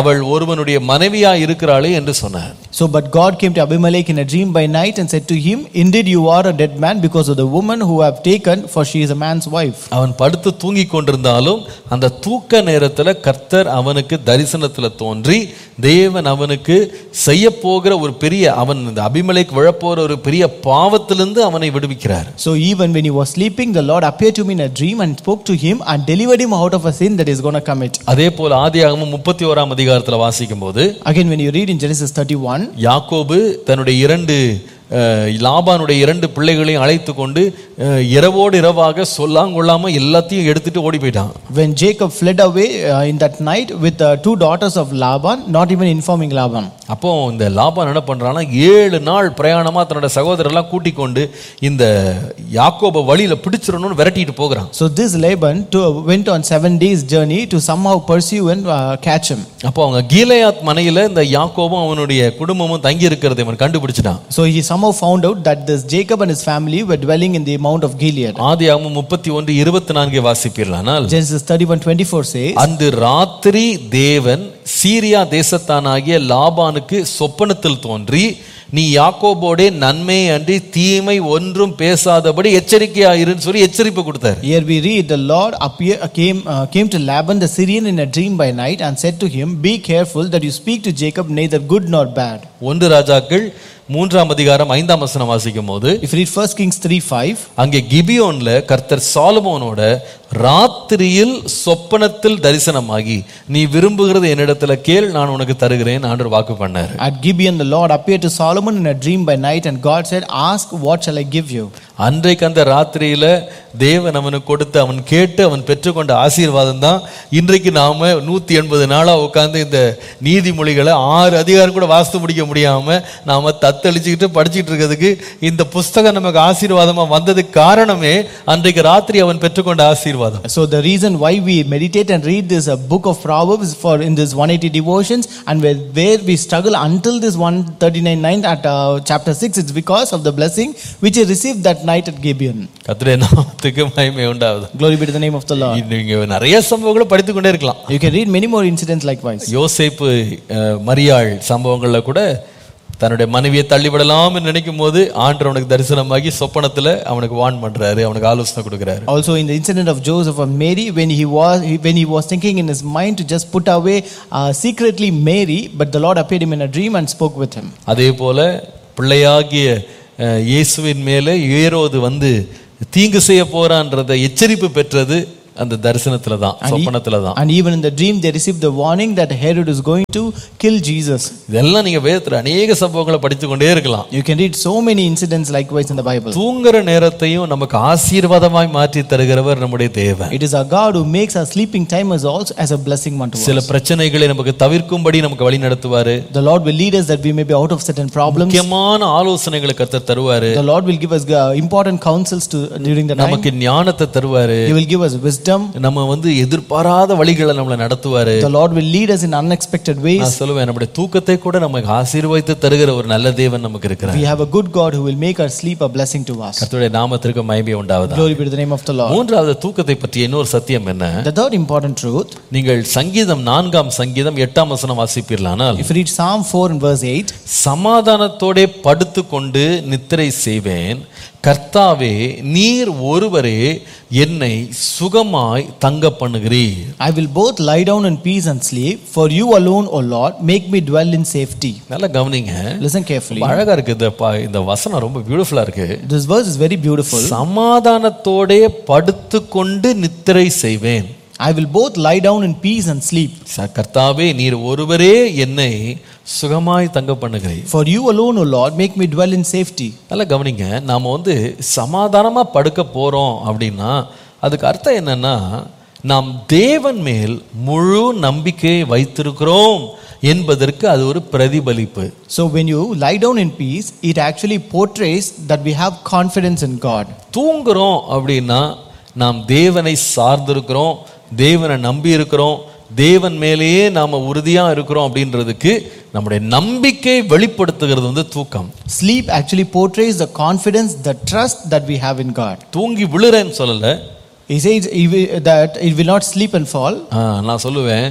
அவள் ஒருவனுடைய மனைவியா இருக்கிறாளே என்று சொன்னார் So, but God came to Abimelech in a dream by night and said to him, Indeed, you are a dead man because of the woman who have taken, for she is a man's wife. அவன் படுத்து தூங்கி கொண்டிருந்தாலும் அந்த தூக்க நேரத்துல கர்த்தர் அவனுக்கு தரிசனத்துல தோன்றி தேவன் அவனுக்கு செய்ய போகிற ஒரு பெரிய அவன் இந்த அபிமலைக்கு விழப்போற ஒரு பெரிய பாவத்திலிருந்து அவனை விடுவிக்கிறார் So, even when he was sleeping, the Lord appeared to him in a dream and spoke to him and delivered him out of a sin that he's going to commit. அதே போல ஆதியாகமம் முப்பத்தி ஓராம் அதிகாரத்துல வாசிக்கும் போது Again, when you read in Genesis 31, யாக்கோபு தன்னுடைய இரண்டு அஹ், லாபானுடைய இரண்டு பிள்ளைகளையும் அழைத்து கொண்டு அஹ், இரவோடு இரவாக சொல்லாங்கொள்ளாம எல்லாத்தையும் எடுத்துட்டு ஓடி போயிட்டான் when Jacob fled away uh, in that night with uh, two daughters of Laban, not even informing Laban. அப்போ இந்த லாபான் என்ன பண்றான்னா ஏழு நாள் பிரயாணமா தன்னோட சகோதரர்லாம் கூட்டிக் கொண்டு இந்த யாக்கோப வழியில பிடிச்சிடணும்னு விரட்டிட்டு போகிறான் So, this Laban to, went on seven days' journey to somehow pursue and uh, catch him. அப்போ அவங்க கீலேயாத் மனையில இந்த யாக்கோபும் அவனுடைய குடும்பமும் தங்கி இருக்கிறதை அவன் கண்டுபிடிச்சிட்டான் So, he somehow found out that this Jacob and his family were dwelling in the Mount of Gilead. ஆதியாகமம் முப்பத்தி ஒன்று இருபத்தி நான்கு வாசிப்பீர்களானால் Genesis 31 24 says, அன்று ராத்திரி தேவன் சீரியா தேசத்தானாகிய லாபானுக்கு சொப்பனத்தில் தோன்றி நீ யாக்கோபோடே நன்மை அன்றி தீமை ஒன்றும் பேசாதபடி எச்சரிக்கையாயிருன்னு சொல்லி எச்சரிப்பு கொடுத்தார் Here we read, the Lord appear, uh, came, uh, came to Laban the Syrian in a dream by night and said to him, Be careful that you speak to Jacob neither good nor bad. ஒன்று ராஜாக்கள் மூன்றாம் அதிகாரம் ஐந்தாம் வசனம் வாசிக்கும் போது If you read 1 Kings 3 5, அங்கே கிபியோன்ல கர்த்தர் சாலமோனோட ராத்திரியில் சொப்பனத்தில் தரிசனமாகி நீ விரும்புகிறது என்னிடத்துல கேள் நான் உனக்கு தருகிறேன் ஆண்டு வாக்கு பண்ணார் at Gibeon the Lord appeared to Solomon in a dream by night, and God said, Ask, what shall I give you? அன்றைக்கு அந்த ராத்திரியில தேவன் அவனுக்கு கொடுத்து அவன் கேட்டு அவன் பெற்றுக்கொண்ட ஆசீர்வாதம் தான் இன்றைக்கு நாம நூத்தி எண்பது நாளா உட்கார்ந்து இந்த நீதிமொழிகளை ஆறு அதிகாரம் கூட வாசித்து முடிக்க முடியாம நாம தத்தளிச்சுக்கிட்டு படிச்சுட்டு இருக்கிறதுக்கு இந்த புஸ்தகம் நமக்கு ஆசீர்வாதமா வந்ததுக்கு காரணமே அன்றைக்கு ராத்திரி அவன் பெற்றுக்கொண்ட ஆசீர்வாதம் So, the reason why we meditate and read this uh, book of Proverbs for in this 180 devotions, and where, where we struggle until this 139 9 at uh, chapter 6, it's because of the blessing which he received that night at Gibeon. கத்திரே நாமத்துக்கு மகிமை உண்டாவது Glory be to the name of the Lord. நீங்க நிறைய சம்பவங்களை படித்து கொண்டே இருக்கலாம் You can read many more incidents likewise. யோசேப்பு அஹ், மரியாள் சம்பவங்கள்ல கூட தன்னுடைய மனைவியை தள்ளிவிடலாம்னு நினைக்கும் போது ஆண்டவர் அவனுக்கு தரிசனமாகி சொப்பனத்துல அவனுக்கு வான் பண்றாரு அவனுக்கு ஆலோசனை கொடுக்குறாரு Also, in the incident of Joseph and Mary, when he was he- when he was thinking in his mind to just put away uh, secretly Mary, but the Lord appeared him in a dream and spoke with him. அதே போல பிள்ளையாகிய அஹ், இயேசுவின் மேலே ஏரோது வந்து தீங்கு செய்ய போறான்றத எச்சரிப்பு பெற்றது அந்த தரிசனத்துல தான் And, e- சொப்பனத்துல தான் and even in the dream, they received the warning that Herod is going to kill Jesus. இதெல்லாம் நீங்க வேதத்துல அநேக சம்பவங்களை படித்து கொண்டே இருக்கலாம் You can read so many incidents likewise in the Bible. தூங்குற நேரத்தையும் நமக்கு ஆசீர்வாதமாய் மாற்றி தருகிறவர் நம்முடைய தேவன் It is our God who makes our sleeping time as also as a blessing unto சில us. பிரச்சனைகளை நமக்கு தவிர்க்கும்படி நமக்கு வழி நடத்துவாரு The Lord will lead us that we may be out of certain problems. முக்கியமான ஆலோசனைகளை கர்த்தர் தருவாரு The Lord will give us uh, important counsels to during the night. நமக்கு ஞானத்தை தருவாரு He will give us wisdom. நம்ம வந்து எதிர்பாராத வழிகளை நம்மளை நடத்துவாரு The Lord will lead us in unexpected ways. நான் சொல்லுவேன் நம்முடைய தூக்கத்தை கூட நமக்கு ஆசீர்வதித்து தருகிற ஒரு நல்ல தேவன் நமக்கு இருக்கிறார் We have a good God who will make our sleep a blessing to us. கர்த்தருடைய நாமத்திற்கு மகிமை உண்டாவதா Glory be to the name of the Lord. மூன்றாவது தூக்கத்தை பற்றிய இன்னொரு சத்தியம் என்ன The third important truth, நீங்கள் சங்கீதம் நான்காம் சங்கீதம் எட்டாம் வசனம் வாசிப்பீர்களானால் if you read Psalm 4 and verse 8, சமாதானத்தோடே படுத்துக்கொண்டு நித்திரை செய்வேன் கர்த்தாவே நீர் ஒருவரே என்னை சுகமாய் தங்க பண்ணுகிறீர் I will both lie down in peace and sleep, for you alone, O Lord, make me dwell in safety. நல்லா கவனிங்க Listen carefully. ரொம்ப அழகா இருக்கு இந்த ப- இந்த வசனம் ரொம்ப பியூட்டிஃபுல்லா இருக்கு This verse is very beautiful. சமாதானத்தோடே படுத்துக்கொண்டு நித்திரை செய்வேன் I will both lie down in peace and sleep, ச- கர்த்தாவே நீர் ஒருவரே என்னை சுகமாய் தங்க பண்ணுகிறீர் for you alone, O Lord, make me dwell in safety. நல்லா கவனிங்க நாம வந்து சமாதானமா படுக்க போறோம் அப்படின்னா அதுக்கு அர்த்தம் என்னன்னா நாம் தேவன் மேல் முழு நம்பிக்கையை வைத்திருக்கிறோம் என்பதற்கு அது ஒரு பிரதிபலிப்பு So when you lie down in peace, it actually portrays that we have confidence in God. தூங்குறோம் அப்படின்னா நாம் தேவனை சார்ந்திருக்கிறோம் தேவனை நம்பி இருக்கிறோம் தேவன் மேலேயே நாம உறுதியா இருக்கிறோம் அப்படின்றதுக்கு நம்முடைய நம்பிக்கை வெளிப்படுத்துகிறது வந்து தூக்கம் Sleep actually portrays the confidence, the trust that we have in God. தூங்கி விழுறேன்னு சொல்லல He says he will- that it will not sleep and fall. ஆ, நான் சொல்லுவேன்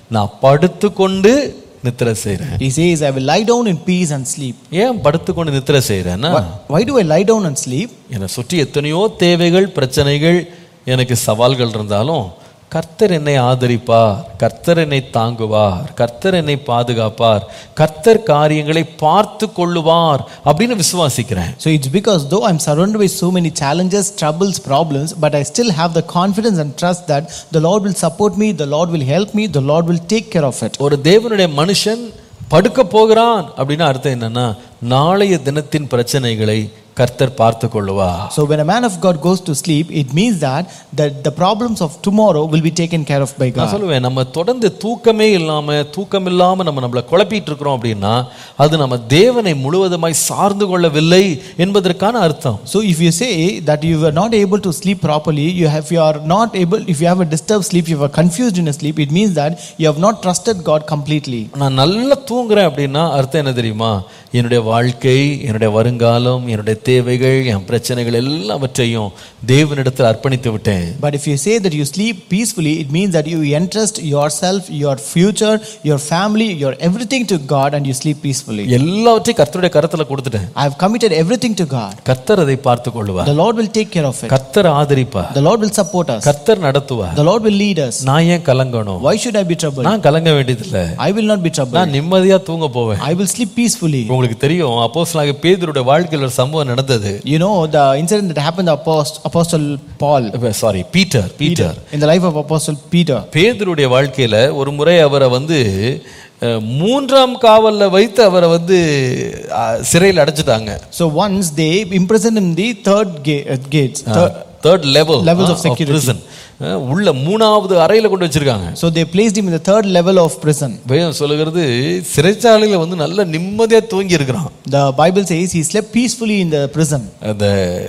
நான் படுத்துக்கொண்டு நித்திரை செய்றேன் He says, I will lie down in peace and sleep. ஏன் படுத்துக்கொண்டு நித்திரை செய்றேன்னா Why, why do I lie down and sleep? என்னை சுற்றி எத்தனையோ தேவைகள் பிரச்சனைகள் எனக்கு சவால்கள் இருந்தாலும் கர்த்தர் என்னை ஆதரிப்பார் கர்த்தர் என்னை தாங்குவார் கர்த்தர் என்னை பாதுகாப்பார் கர்த்தர் காரியங்களை பார்த்து கொள்ளுவார் அப்படின்னு விசுவாசிக்கிறேன் So it's because though I'm surrounded by so many challenges, troubles, problems, but I still have the confidence and trust that the Lord will support me, the Lord will help me, the Lord will take care of it. ஒரு தேவனுடைய மனுஷன் படுக்க போகிறான் அப்படின்னு அர்த்தம் என்னன்னா நாளைய தினத்தின் பிரச்சனைகளை கர்த்தர் பார்த்து கொள்ளுவார் So when a man of God goes to sleep, it means that that the problems of tomorrow will be taken care of by நான் God. சொல்லுவேன் நம்ம தொடர்ந்து தூக்கமே இல்லாம தூக்கம் இல்லாம நம்ம நம்மளை குழப்பிட்டு இருக்கிறோம் அப்படின்னா அது நம்ம தேவனை முழுவதுமாய் சார்ந்து கொள்ளவில்லை என்பதற்கான அர்த்தம் So if you say that you were not able to sleep properly, you have you are not able if you have a disturbed sleep, you were confused in a sleep, it means that you have not trusted God completely. நான் நல்லா தூங்குறேன் அப்படின்னா அர்த்தம் என்ன தெரியுமா என்னுடைய வாழ்க்கை என்னுடைய வருங்காலம் என்னுடைய தேவைகள் என் பிரச்சனைகள் எல்லாவற்றையும் தேவனிடத்தில் அர்ப்பணித்து விட்டேன் But if you say that you sleep peacefully, it means that you entrust yourself, your future, your family, your everything to God and you sleep peacefully. எல்லாவற்றையும் கர்த்தருடைய கரத்துல கொடுத்துட்டேன் I have committed everything to God. கர்த்தர் அதை பார்த்து கொள்ளுவார் The Lord will take care of it. கர்த்தர் ஆதரிப்பார் The Lord will support us. கர்த்தர் நடத்துவார் The Lord will lead us. நான் ஏன் கலங்கணும் Why should I be troubled? நான் கலங்க வேண்டியதில்லை I will not be troubled. நான் நிம்மதியா தூங்க போவேன் I will sleep peacefully. உங்களுக்கு தெரியும் அப்போஸ்தலனாகிய பேதுருடைய வாழ்க்கையில் ஒரு சம்பவம் நடந்தது You know the incident that happened to Apost- Apostle Paul sorry Peter Peter in the life of Apostle Peter. பேதுருடைய வாழ்க்கையில ஒரு முறை அவரை வந்து அஹ், மூன்றாம் காவல்ல வைத்து அவரை வந்து அஹ், சிறையில் அடைச்சிட்டாங்க So once they imprisoned him in the third ga- uh, gates. Third- third level Levels of security. prison அஹ், உள்ள மூணாவது அறையில கொண்டு வச்சிருக்காங்க So they placed him in the third level of prison. வேதம் சொல்லுகிறது சிறைச்சாலையில வந்து நல்ல நிம்மதியா தூங்கி இருக்கிறான் The Bible says he slept peacefully in the prison. அந்த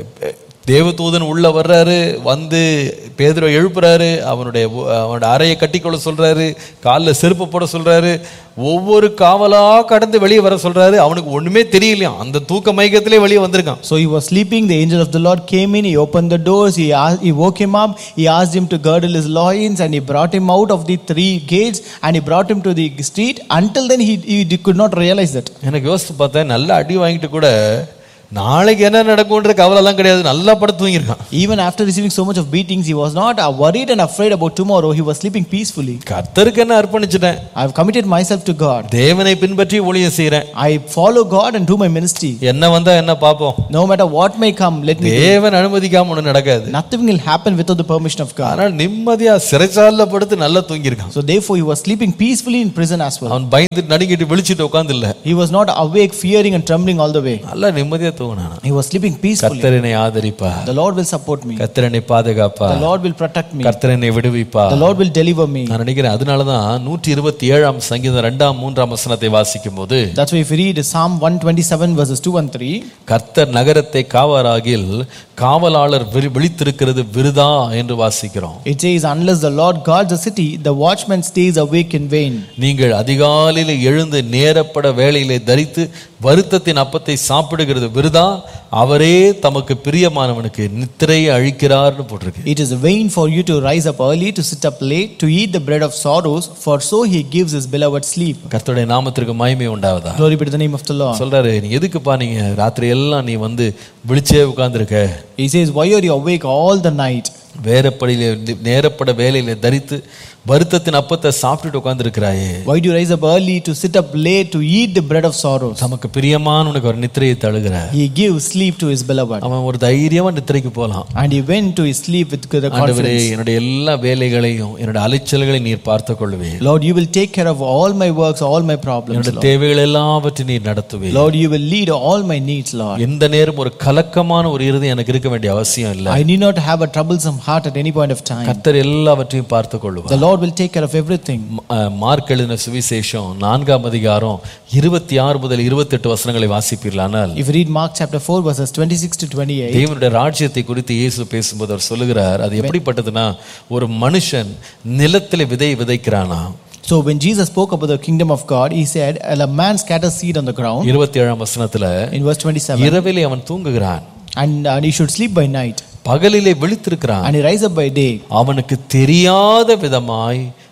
தேவதூதன் உள்ள வர்றாரு வந்து பேதுரை எழுப்புறாரு அவனுடைய அவனோட அறையை கட்டிக்கொள்ள சொல்றாரு காலில் செருப்பு போட சொல்றாரு ஒவ்வொரு காவலா கடந்து வெளியே வர சொல்றாரு அவனுக்கு ஒண்ணுமே தெரியலையா அந்த தூக்க மயக்கத்திலே வெளியே வந்திருக்கான் So he was sleeping. The angel of the Lord came in. He opened the doors. He, asked, he woke him up. He asked him to girdle his loins and he brought him out of the three gates and he brought him to the street. Until then, he, he could not realize that. எனக்கு யோசித்து பார்த்தேன் நல்லா அடி வாங்கிட்டு கூட நாளைக்கு என்ன நடக்கும்ன்ற கவலைலாம் கிடையாது நல்லா படுத்து தூங்கியிருக்கான் Even after receiving so much of beatings, he was not uh, worried and afraid about tomorrow. He was sleeping peacefully. கர்த்தருக்கு என்ன அர்ப்பணிச்சிட்டேன் I have committed myself to God. தேவனை பின்பற்றி ஊழியம் செய்றேன் I follow God and do my ministry. என்ன வந்தா என்ன பார்ப்போம் No matter what may come, let me. தேவன் அனுமதிக்காம ஒண்ணு நடக்காது Nothing will happen without the permission of God. ஆனால் நிம்மதியா சிறைச்சாலைல படுத்து நல்லா தூங்கியிருக்கான் So therefore, he was sleeping peacefully in prison as well. அவன் பயந்து நடுங்கிட்டு விழிச்சிட்டு உட்கார்ந்து இல்ல He was not awake, fearing and trembling all the way. நல்லா நிம்மதியா தூங்கினான் He was sleeping peacefully. கர்த்தர் என்னை ஆதரிப்பா The Lord will support me. கர்த்தர் என்னை பாதுகாப்பா The Lord will protect me. கர்த்தர் என்னை விடுவிப்பா The Lord will deliver me. நான் நினைக்கிறேன் அதனாலதான் நூற்றி இருபத்தி ஏழாம் சங்கீதம் ரெண்டாம் மூன்றாம் வசனத்தை வாசிக்கும் போது That's why if you read Psalm 127 verses 2 and 3, கர்த்தர் நகரத்தை காவாராகில் காவலாளர் விழி- விழித்திருக்கிறது விருதா என்று வாசிக்கிறோம் it says, Unless the Lord guards the city, the watchman stays awake in vain. நீங்கள் அதிகாலையில் எழுந்து நேரப்பட வேலையிலே தரித்து வருத்தத்தின் அப்பத்தை சாப்பிடுகிறது விருதா அவரே தமக்கு பிரியமானவனுக்கு நித்திரையை அழிக்கிறார்னு போட்டிருக்கு It is vain for you to rise up early, to sit up late, to eat the bread of sorrows, for so he gives his beloved sleep. கர்த்தருடைய நாமத்திற்கு மகிமை உண்டாவதா Glory be to the name of the Lord. சொல்றாரு நீ எதுக்குப்பா நீங்க ராத்திரி எல்லாம் நீ வந்து விழிச்சே உட்கார்ந்திருக்க He says, Why are you awake all the night? வேறப்படியில நேரப்பட வேலையில தரித்து வருத்தத்தின் அப்பத்தை சாப்பிட்டுட்டு உட்கார்ந்திருக்கிறாயே Why do you rise up early to sit up late to eat the bread of sorrows? தமக்கு பிரியமான உனக்கு ஒரு நித்திரையை தழுகிறார் He gives sleep to his beloved. அவன் ஒரு தைரியமா நித்திரைக்கு போலாம் And he went to his sleep with the ஆண்டவரே confidence. என்னுடைய எல்லா வேலைகளையும் என்னோட அலைச்சல்களை நீர் பார்த்து கொள்வேன் Lord, you will take care of all my works, all my problems. என்னோட Lord. தேவைகள் எல்லாவற்றையும் நீர் நடத்துவே Lord, you will lead all my needs, Lord. எந்த நேரம் ஒரு கலக்கமான ஒரு இருதயம் எனக்கு இருக்க வேண்டிய அவசியம் இல்லை I need not have a troublesome heart at any point of time. கர்த்தர் எல்லாவற்றையும் பார்த்து கொள்வார் The Lord will take care of everything. ம- அஹ் மார்க் எழுதின சுவிசேஷம் நான்காம் அதிகாரம் இருபத்தி ஆறு முதல் இருபத்தெட்டு வசனங்களை வாசிப்பீர்களானால் If you read Mark chapter 4, verses 26 to 28, தேவனுடைய ராஜ்யத்தை குறித்து இயேசு பேசும்போது அவர் சொல்லுகிறார் அது எப்படிப்பட்டதுன்னா ஒரு மனுஷன் நிலத்திலே விதை விதைக்கிறானா so when Jesus spoke about the kingdom of God, he said, A man scatters seed on the ground. இருபத்தி ஏழாம் வசனத்துல In verse 27, இரவிலே அவன் தூங்குகிறான் and, and he should sleep by night, பகலிலே விழித்திருக்கிறான் and he rise up by day. அவனுக்கு தெரியாத விதமாய்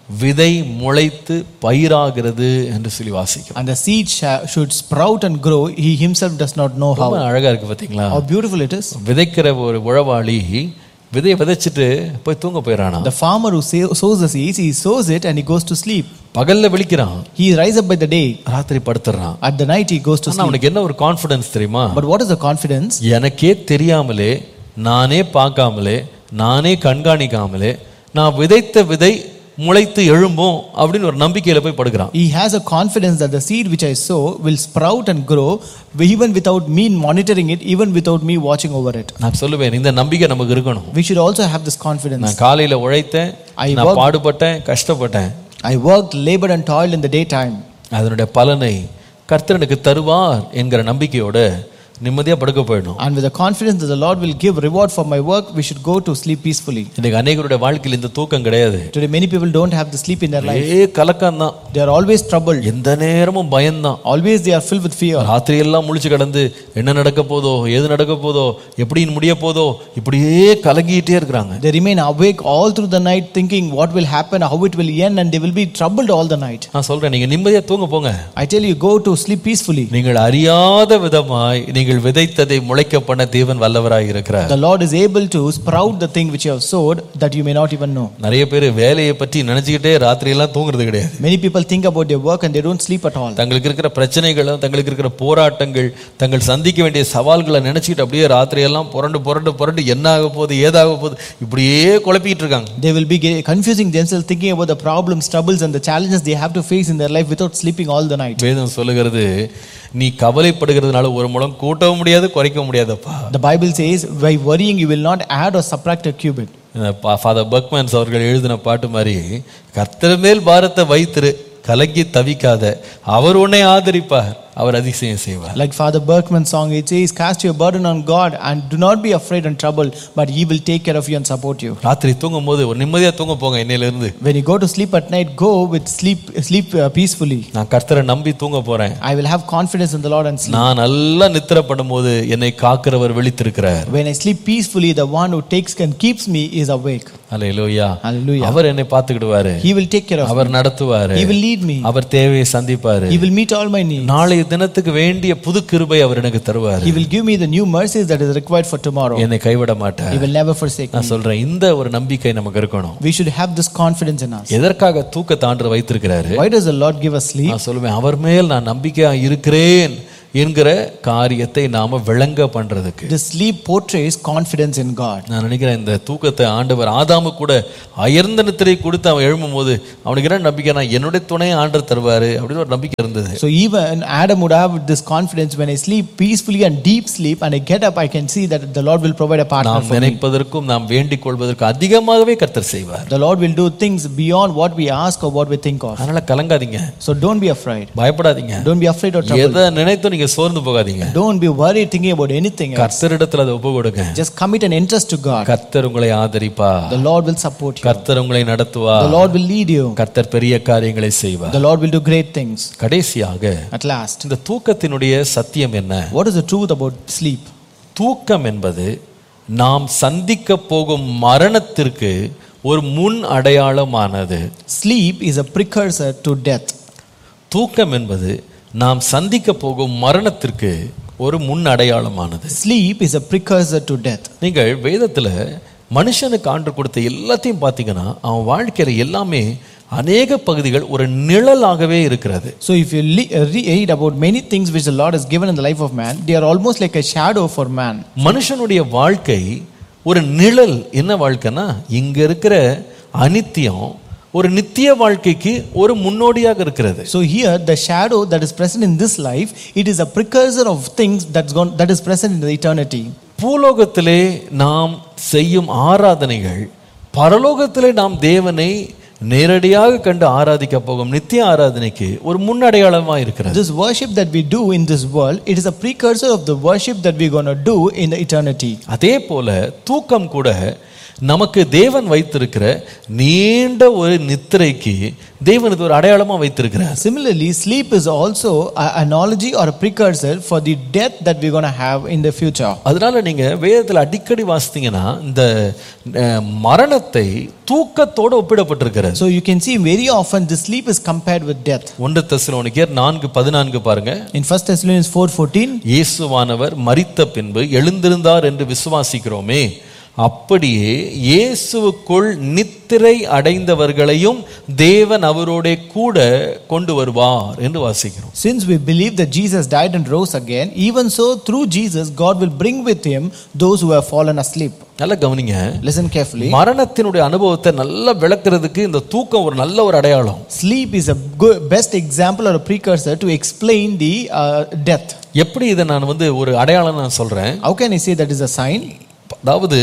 விதை முளைத்து பயிராகிறது என்று சொல்லி வாசிக்கிறோம் And the seed sha- should sprout and grow. He himself does not know ரொம்ப how. அழகா இருக்கு பாத்தீங்களா How beautiful it is. விதைக்கிற ஒரு உழவாளி விதையை விதைச்சிட்டு போய் தூங்க போயிடறானா The farmer who sa- sows the seeds, he sows it and he goes to sleep. பகல்ல விழிக்கிறான் He rise up by the day. ராத்திரி படுத்துறான் At the night, he goes to ஆனா sleep. அவனுக்கு என்ன ஒரு கான்ஃபிடன்ஸ் தெரியுமா But what is the confidence? எனக்கே தெரியாமலே நானே பார்க்காமலே நானே கண்காணிக்காமலே நான் விதைத்த விதை முளைத்து எழும்பும் அப்படின்னு ஒரு நம்பிக்கையில போய் படுக்கிறான் He has a confidence that the seed which I sow will sprout and grow even without me monitoring it, even without me watching over it. நான் சொல்லுவேன் இந்த நம்பிக்கை நமக்கு இருக்கணும் We should also have this confidence. நான் காலையில உழைத்தேன் I நான் work- பாடுபட்டேன் கஷ்டப்பட்டேன் I worked, labored, and toiled in the daytime. அதனுடைய பலனை கர்த்தர் எனக்கு தருவார் என்கிற நம்பிக்கையோட நிம்மதியா படுக்க போயிடணும் And with the confidence that the Lord will give reward for my work, we should go to sleep peacefully. இன்னைக்கு அநேகருடைய வாழ்க்கையில் இந்த தூக்கம் கிடையாது Today, many people don't have the sleep in their life. ஏ கலக்கம் தான் They are always troubled. எந்த நேரமும் பயம்தான் Always they are filled with fear. ராத்திரி எல்லாம் முழிச்சு கிடந்து என்ன நடக்க போதோ ஏது நடக்க போதோ எப்படி முடிய போதோ இப்படியே கலங்கிட்டே இருக்கிறாங்க They remain awake all through the night thinking what will happen, how it will end, and they will be troubled all the night. நான் சொல்றேன் நீங்க நிம்மதியா தூங்க போங்க I tell you, go to sleep peacefully. நீங்கள் அறியாத விதமாய் நீங்கள் விதைத்ததை முளைக்க பண்ண தேவன் வல்லவராய் இருக்கிறார் The Lord is able to sprout the thing which you have sowed that you may not even know. நிறைய பேர் வேலையை பற்றி நினைச்சுக்கிட்டே ராத்திரி எல்லாம் தூங்குறது கிடையாது Many people think about their work and they don't sleep at all. தங்களுக்கு இருக்கிற பிரச்சனைகளும் தங்களுக்கு இருக்கிற போராட்டங்கள் தங்கள் சந்திக்க வேண்டிய சவால்களை நினைச்சிட்டு அப்படியே ராத்திரி எல்லாம் புரண்டு புரண்டு புரண்டு என்ன ஆக போகுது ஏதாக போகுது இப்படியே குழப்பிட்டு இருக்காங்க They will be ge- confusing themselves, thinking about the problems, troubles, and the challenges they have to face in their life without sleeping all the night. வேதம் சொல்லுகிறது நீ கவலைப்படுகிறதுனால ஒரு முழம் கூட்டவும் முடியாது குறைக்க முடியாதப்பா The Bible says, by worrying, you will not add or subtract a cubit. Father பக்மன்ஸ் அவர்கள் எழுதின பாட்டு மாதிரி கர்த்தர் மேல் பாரத்தை வைத்திரு கலங்கி தவிக்காத அவர் உன்னை ஆதரிப்பார் அவர் அதிசயம் செய்வார் Like Father Berkman's song, it says, Cast your burden on God and do not be afraid and troubled, but He will take care of you and support you. ராத்திரி தூங்கும் போது ஒரு நிம்மதியா தூங்க போங்க இன்னையில இருந்து When you go to sleep at night, go with sleep, sleep uh, peacefully. நான் கர்த்தரை நம்பி தூங்க போறேன் I will have confidence in the Lord and sleep. நான் நல்லா நித்திர பண்ணும்போது என்னை காக்கிறவர் விழித்திருக்கிறார் When I sleep peacefully, the one who takes and keeps me is awake. Hallelujah Hallelujah. அவர் என்னை பார்த்துக்கிடுவாரு He will take care of me. Our நடத்துவாரு He will lead me. அவர் தேவையை சந்திப்பாரு He will meet all my needs. நாளைய தினத்துக்கு வேண்டிய புது கிருபை அவர் எனக்கு தருவாரு He will give me the new mercies that is required for tomorrow. என்னை கைவிட மாட்டார் He will never forsake me. நான் சொல்றேன் இந்த ஒரு நம்பிக்கை நமக்கு இருக்கணும் We should have this confidence in us. எதற்காக தூக்கத்தை ஆண்டு வைத்திருக்கிறாரு Why does the Lord give us sleep? நான் சொல்லுவேன் அவர் மேல் நான் நம்பிக்கையா இருக்கிறேன் என்கிற காரியத்தை நாம விளங்க பண்றதுக்கு The sleep portrays confidence in God. நான் நினைக்கிறேன் இந்த தூக்கத்தை ஆண்டவர் ஆதாமு கூட அயர்ந்த நித்திரை கொடுத்து அவன் எழும்பும் போது அவனுக்கு என்ன நம்பிக்கைனா என்னுடைய துணையை ஆண்டர் தருவாரு அப்படின்னு ஒரு நம்பிக்கை இருந்தது So even Adam would have this confidence when I sleep peacefully and deep sleep and I get up, I can see that the Lord will provide a partner நாம் for me. நினைப்பதற்கும் நாம் வேண்டிக் கொள்வதற்கும் அதிகமாகவே கர்த்தர் செய்வார் The Lord will do things beyond what we ask or what we think of. அதனால கலங்காதீங்க So don't be afraid. பயப்படாதீங்க Don't be afraid or troubled. எதை நினைத்தும் நீங்க சோர்ந்து போகாதீங்க Don't be worried thinking about anything else. கர்த்தரிடத்துல அதை ஒப்பு கொடுங்க Just commit an interest to God. கர்த்தர் உங்களை ஆதரிப்பா The Lord will support you. கர்த்தர் உங்களை நடத்துவா The Lord will lead you. கர்த்தர் பெரிய காரியங்களை செய்வார் The Lord will do great things. கடைசியாக At last, இந்த தூக்கத்தினுடைய சத்தியம் என்ன what is the truth about sleep? தூக்கம் என்பது நாம் சந்திக்க போகும் மரணத்திற்கு ஒரு முன் அடையாளமானது Sleep is a precursor to death. தூக்கம் என்பது நாம் சந்திக்க போகும் மரணத்திற்கு ஒரு முன் அடையாளமானது Sleep is a precursor to death. நீங்கள் வேதத்துல மனுஷனுக்கு ஆண்டு கொடுத்த எல்லாத்தையும் பார்த்தீங்கன்னா அவன் வாழ்க்கையில எல்லாமே அநேக பகுதிகள் ஒரு நிழலாகவே இருக்கிறது So, if you le- uh, read about many things which the Lord has given in the life of man, they are almost like a shadow for man. மனுஷனுடைய வாழ்க்கை ஒரு நிழல் என்ன வாழ்க்கைன்னா இங்க இருக்கிற அனித்தியம் ஒரு நித்திய வாழ்க்கைக்கு ஒரு முன்னோடியாக இருக்கிறது So, here the shadow that is present in this life, it is a precursor of things that's gone, that is present in the eternity. பூலோகத்திலே நாம் செய்யும் ஆராதனைகள் பரலோகத்திலே நாம் தேவனை நேரடியாக கண்டு ஆராதிக்க போகும் நித்திய ஆராதனைக்கு ஒரு முன்னடையாளமாக இருக்கிறது This worship that we do in this world, it is a precursor of the worship that we're going to do in the eternity. அதே போல தூக்கம் கூட நமக்கு தேவன் வைத்திருக்கிற நீண்ட ஒரு நித்திரைக்கு தேவன் இது ஒரு அடையாளமா வைத்திருக்கிறார் Similarly, sleep is also a analogy or a precursor for the death that we're going to have in the future. அதனால நீங்க வேதத்துல அடிக்கடி வாசித்தீங்கன்னா இந்த அஹ், மரணத்தை தூக்கத்தோட ஒப்பிடப்பட்டிருக்கிறது So you can see very often the sleep is compared with death. ஒன்று தெசலோனிக்கேர் நான்கு பதினான்கு பாருங்க In 1 Thessalonians 4:14, இயேசுவானவர் மரித்த பின்பு எழுந்திருந்தார் என்று விசுவாசிக்கிறோமே அப்படியே இயேசுவுக்குள் நித்திரை அடைந்தவர்களையும் தேவன் அவரோட கூட கொண்டு வருவார் என்று வாசிக்கிறோம் since we believe that Jesus died and rose again, even so through Jesus God will bring with him those who have fallen asleep. நல்லா கவனிங்க Listen carefully. மரணத்தினுடைய அனுபவத்தை நல்லா விளக்குறதுக்கு இந்த தூக்கம் ஒரு நல்ல ஒரு அடையாளம் Sleep is a good, best example or a precursor to explain the uh, death. எப்படி இதை நான் வந்து ஒரு அடையாளம் நான் சொல்றேன் How can I say that is a sign? அதாவது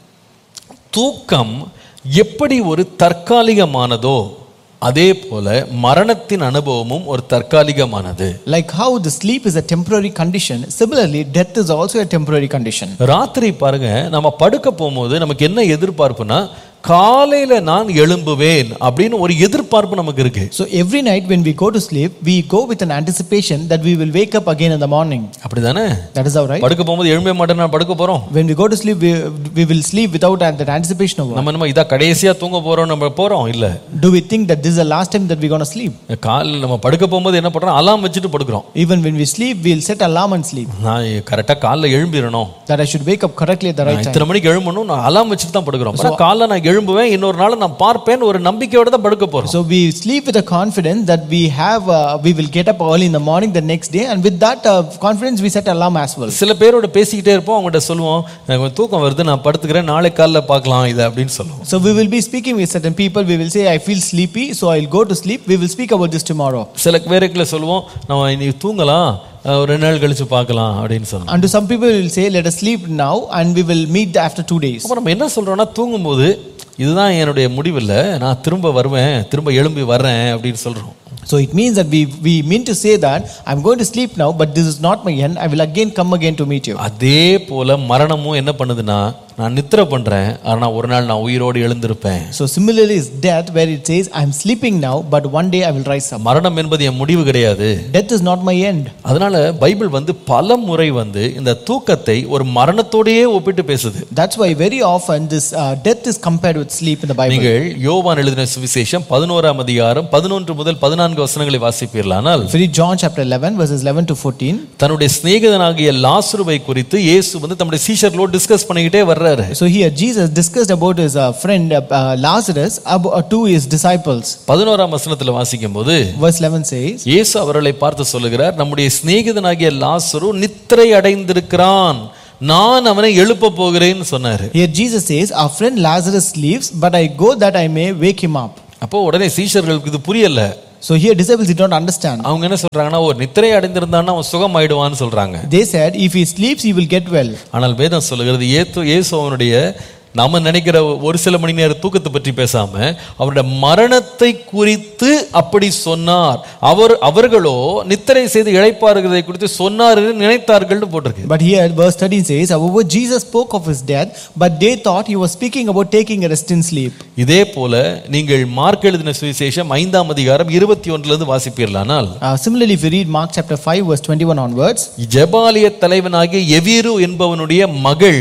தூக்கம் எப்படி ஒரு தற்காலிகமானதோ அதே போல மரணத்தின் அனுபவமும் ஒரு தற்காலிகமானது Like how the sleep is a temporary condition, similarly, death is also a temporary condition. ராத்திரி பாருங்க நம்ம படுக்க போகும்போது நமக்கு என்ன எதிர்பார்ப்புனா காலையில நான் எழும்புவேன் அப்படின்னு ஒரு எதிர்பார்ப்பு நமக்கு இருக்கு So every night when we go to sleep, we go with an anticipation that we will wake up again in the morning. அப்படிதானே That is how, right? படுக்க போகும்போது எழும்பவே மாட்டேன் நான் படுக்க போறோம் When we go to sleep, we, we will sleep without that anticipation of what? நம்ம நம்ம இதா கடைசியா தூங்க போறோம் நம்ம போறோம் இல்ல Do we think that this is the last time that we're going to sleep? காலையில் நம்ம படுக்க போகும்போது என்ன பண்றோம் அலாம் வச்சுட்டு படுக்கிறோம் Even when we sleep, we'll set alarm and sleep. நான் கரெக்டா காலைல எழும்பிடணும் That I should wake up correctly at the right நான் time. இத்தனை மணிக்கு எழும்பணும் நான் அலாம் வச்சுட்டு தான் படுக்கிறோம் ஆனா காலைல நான் எழும்புவேன் இன்னொரு நாள் நான் பார்ப்பேன் ஒரு நம்பிக்கையோட தான் படுக்க போறோம் So we sleep with a confidence that we have, uh, we will get up early in the morning the next day, and with that uh, confidence, we set alarm as well. சில பேரோட பேசிக்கிட்டே இருப்போம் அவங்கள்ட்ட சொல்லுவோம் எனக்கு கொஞ்சம் தூக்கம் வருது நான் படுத்துக்கிறேன் நாளை காலைல பார்க்கலாம் இதை அப்படின்னு சொல்லுவோம் So we will be speaking with certain people. We will say, I feel sleepy, so I'll go to sleep. We will speak about this tomorrow. சில பேருக்குள்ள சொல்லுவோம் நம்ம இன்னைக்கு தூங்கலாம் அஹ் ஒரு ரெண்டு நாள் கழிச்சு பார்க்கலாம் அப்படின்னு சொல்லுவோம் And to some people, we will say, let us sleep now, and we will meet after two days. அப்போ நம்ம என்ன சொல்றோம்னா தூங்கும்போது இதுதான் என்னுடைய முடிவில்லை நான் திரும்ப வருவேன் திரும்ப எழும்பி வர்றேன் அப்படின்னு சொல்றோம் So it means that we, we mean to say that I'm going to sleep now, but this is not my end. I will again come again to meet you. அதே போல மரணமும் என்ன பண்ணுதுன்னா நான் நித்திர பண்றேன் ஆனா ஒரு நாள் நான் உயிரோடு எழுந்திருப்பேன் So similarly is death, where it says, I'm sleeping now, but one day I will rise up. மரணம் என்பது என் முடிவு கிடையாது Death is not my end. அதனால பைபிள் வந்து பல முறை வந்து இந்த தூக்கத்தை ஒரு மரணத்தோடயே ஒப்பிட்டு பேசுது That's why very often this uh, death is compared with sleep in the Bible. நீங்கள் யோவான் எழுதின சுவிசேஷம் பதினோராம் அதிகாரம் பதினொன்று முதல் பதினான்கு வசனங்களை வாசிப்பீர்களானால் If you read John chapter 11, verses 11 to 14. தன்னுடைய சிநேகிதனாகிய லாசுருவை குறித்து இயேசு வந்து தம்முடைய சீஷர்களோடு டிஸ்கஸ் பண்ணிக்கிட்டே வர்றாரு So here Jesus discussed about his uh, friend uh, uh, Lazarus abo- uh, to his disciples. பதினோராம் வசனத்துல வாசிக்கும் போது Verse 11 says, இயேசு அவர்களை பார்த்து சொல்லுகிறார் நம்முடைய சிநேகிதனாகிய லாசுரு நித்திரை அடைந்திருக்கிறான் நான் அவனை எழுப்ப போகிறேன்னு சொன்னாரு Here Jesus says, Our friend Lazarus sleeps, but I go that I may wake him up. அப்போ உடனே சீஷர்களுக்கு இது புரியல So here disciples did not understand. அவங்க என்ன சொல்றாங்கன்னா ஒரு நித்திரை அடைந்திருந்தான்னா அவன் சுகம் ஆயிடுவான்னு சொல்றாங்க They said, If he sleeps, he will get well. ஆனால் வேதம் சொல்லுகிறது ஏத்து இயேசு அவனுடைய நாம நினைக்கிற ஒரு சில மணி நேர தூக்கத்தை பற்றி பேசாம அவருடைய மரணத்தை குறித்து அப்படி சொன்னார் அவர் அவர்களோ நித்திரை செய்து இழைப்பாருகிறதை குறித்து சொன்னார் என்று நினைத்தார்கள்னு போட்டிருக்கு But here verse 13 says, However, Jesus spoke of his death, but they thought he was speaking about taking a rest in sleep. இதே போல நீங்கள் மார்க் எழுதின சுவிசேஷம் ஐந்தாம் அதிகாரம் இருபத்தி ஒன்றுல இருந்து வாசிப்பீர்களானால் Uh, similarly, if you read Mark chapter 5, verse 21 onwards, ஜெபாலிய தலைவனாகிய எவீரு என்பவனுடைய மகள்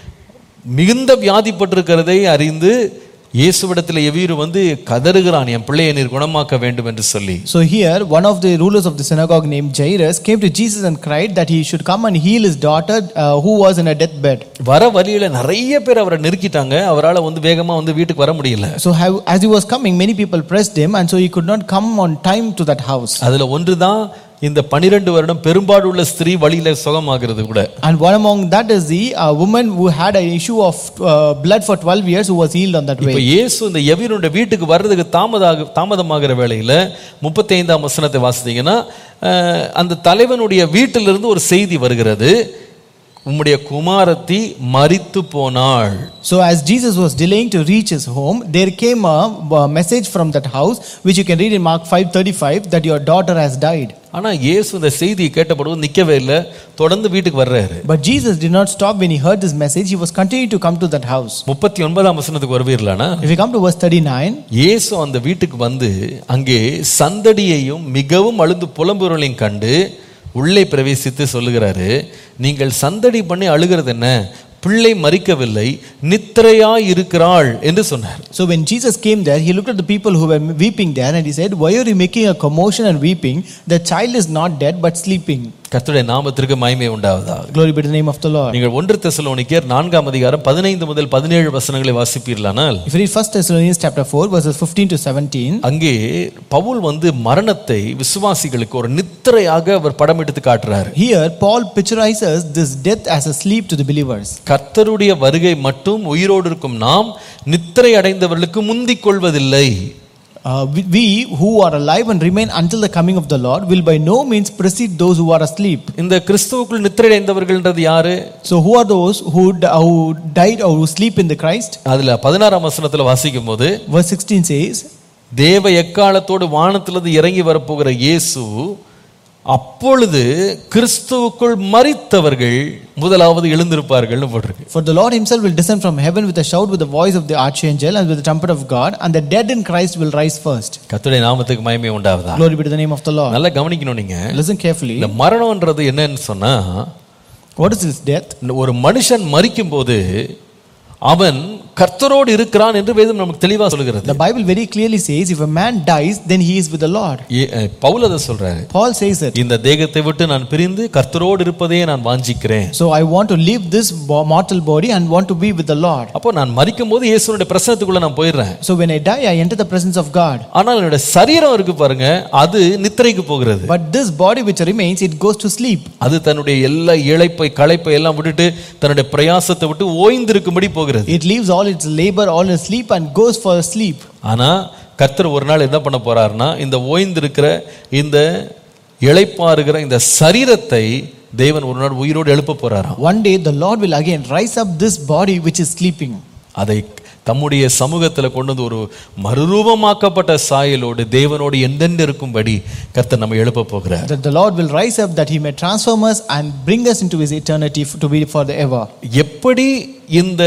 மிகுந்த வியாதிப்பட்டிருக்கிறதை அறிந்து இயேசுவிடத்தில் எவீரு வந்து கதறுகிறான் என் பிள்ளையை நீர் குணமாக்க வேண்டும் என்று சொல்லி So here, one of the rulers of the synagogue named Jairus came to Jesus and cried that he should come and heal his daughter uh, who was in a deathbed. வர வழியில நிறைய பேர் அவரை நெருக்கிட்டாங்க அவரால் வந்து வேகமா வந்து வீட்டுக்கு வர முடியல So how, as he was coming, many people pressed him and so he could not come on time to that house. அதுல ஒன்றுதான் இந்த பனிரெண்டு வருடம் பெரும்பாடு உள்ள ஸ்திரீ வழியில சுகமாகிறது கூட And one among that is the uh, woman who had an issue of uh, blood for 12 years who was healed on that இப்ப way. இயேசு இந்த எவீருடைய வீட்டுக்கு வர்றதுக்கு தாமதாக தாமதமாகிற வேளையில முப்பத்தி ஐந்தாம் வசனத்தை வாசித்தீங்கன்னா அஹ், அந்த தலைவனுடைய வீட்டிலிருந்து ஒரு செய்தி வருகிறது உம்முடைய குமாரத்தி மரித்து போனாள் So, as Jesus was delaying to reach his home, there came a, a message from that house, which you can read in Mark 5:35, that your daughter has died. ஆனா இயேசு இந்த செய்தியை கேட்டபோது நிக்கவே இல்லை தொடர்ந்து வீட்டுக்கு வர்றாரு But Jesus did not stop when he heard this message. He was continuing to come to that house. முப்பத்தி ஒன்பதாம் வசனத்துக்கு வருவீர்களானா If you come to verse 39, இயேசு அந்த வீட்டுக்கு வந்து அங்கே சந்தடியையும் மிகவும் அழுது புலம்புறலையும் கண்டு உள்ளே பிரவேசித்து சொல்லுகிறாரு நீங்கள் சந்தடி பண்ணி அழுகிறது என்ன பிள்ளை மறிக்கவில்லை நித்திரையா இருக்கிறாள் என்று சொன்னார் so when Jesus came there, he looked at the people who were weeping there and he said, Why are you making a commotion and weeping? The child is not dead but sleeping. கர்த்தருடைய நாமத்திற்கு மகிமை உண்டாவதாக Glory be to the name of the Lord. நீங்கள் ஒன்று தெசலோனிக்கர் நான்காம் அதிகாரம் பதினைந்து முதல் பதினேழு வசனங்களை வாசிப்பீர்களானால் If you read 1 Thessalonians chapter 4, verses 15 to 17, அங்கே பவுல் வந்து மரணத்தை விசுவாசிகளுக்கு ஒரு நித்திரையாக அவர் படம் எடுத்து காட்டுறாரு here Paul picturizes this death as a sleep to the believers. கர்த்தருடைய வருகை மட்டும் உயிரோடு இருக்கும் நாம் நித்திரை அடைந்தவர்களுக்கு முந்திக் கொள்வதில்லை Uh, we, we who are alive and remain until the coming of the Lord will by no means precede those who are asleep. இந்த கிறிஸ்துவுக்குள் நித்திரை அடைந்தவர்கள்ன்றது யாரு So, who are those who, d- who died or who sleep in the Christ? அதுல பதினாறாம் வசனத்துல வாசிக்கும் போது Verse 16 says, தேவ எக்காலத்தோடு வானத்திலிருந்து இறங்கி வரப்போகிற இயேசு அப்பொழுது கிறிஸ்துவுக்குள் மரித்தவர்கள் முதலாவது எழுந்திருப்பார்கள்னு போட்டிருக்கு For the Lord himself will descend from heaven with a shout, with the voice of the archangel, and with the trumpet of God, and the dead in Christ will rise first. கர்த்தருடைய நாமத்துக்கு மகிமை உண்டாவதா Glory be to the name of the Lord. நல்லா கவனிக்கணும் நீங்க Listen carefully. இந்த மரணம்ன்றது என்னன்னு சொன்னா What is this death? இந்த ஒரு மனுஷன் மரிக்கும் போது அவன் கர்த்தரோடு இருக்கிறான் என்று வேதம் நமக்கு தெளிவா சொல்கிறது The Bible very clearly says if a man dies, then he is with the Lord. ஏ- அஹ் பவுல் அதை சொல்றாரு Paul says it. இந்த தேகத்தை விட்டு நான் பிரிந்து கர்த்தரோடு இருப்பதே நான் வாஞ்சிக்கிறேன் So I want to leave this bo- mortal body and want to be with the Lord. அப்போ நான் மரிக்கும் போது இயேசுனுடைய பிரசனத்துக்குள்ள நான் போயிடுறேன் So when I die, I enter the presence of God. ஆனால் என்னோட சரீரம் இருக்கு பாருங்க அது நித்திரைக்கு போகிறது But this body which remains, it goes to sleep. அது தன்னுடைய எல்லா இழைப்பை களைப்பை எல்லாம் விட்டுட்டு தன்னுடைய பிரயாசத்தை விட்டு ஓய்ந்திருக்கும்படி போகிறது It leaves all its labor, all its sleep, and goes for sleep. ஆனா கர்த்தர் ஒரு நாள் என்ன பண்ண போறாருன்னா இந்த ஓய்ந்திருக்கிற இந்த இளைப்பாறுகிற இந்த சரீரத்தை தேவன் ஒரு நாள் உயிரோடு எழுப்ப போறாராம் One day, the Lord will again rise up this body which is sleeping. அதை தம்முடைய சமூகத்துல கொண்டு வந்து ஒரு மறுரூபமாக்கப்பட்ட சாயலோடு தேவனோடு எந்தெந்த இருக்கும்படி கர்த்தர் நம்ம எழுப்ப போகிறார் That the Lord will rise up that he may transform us and bring us into his eternity f- to be for the ever. எப்படி இந்த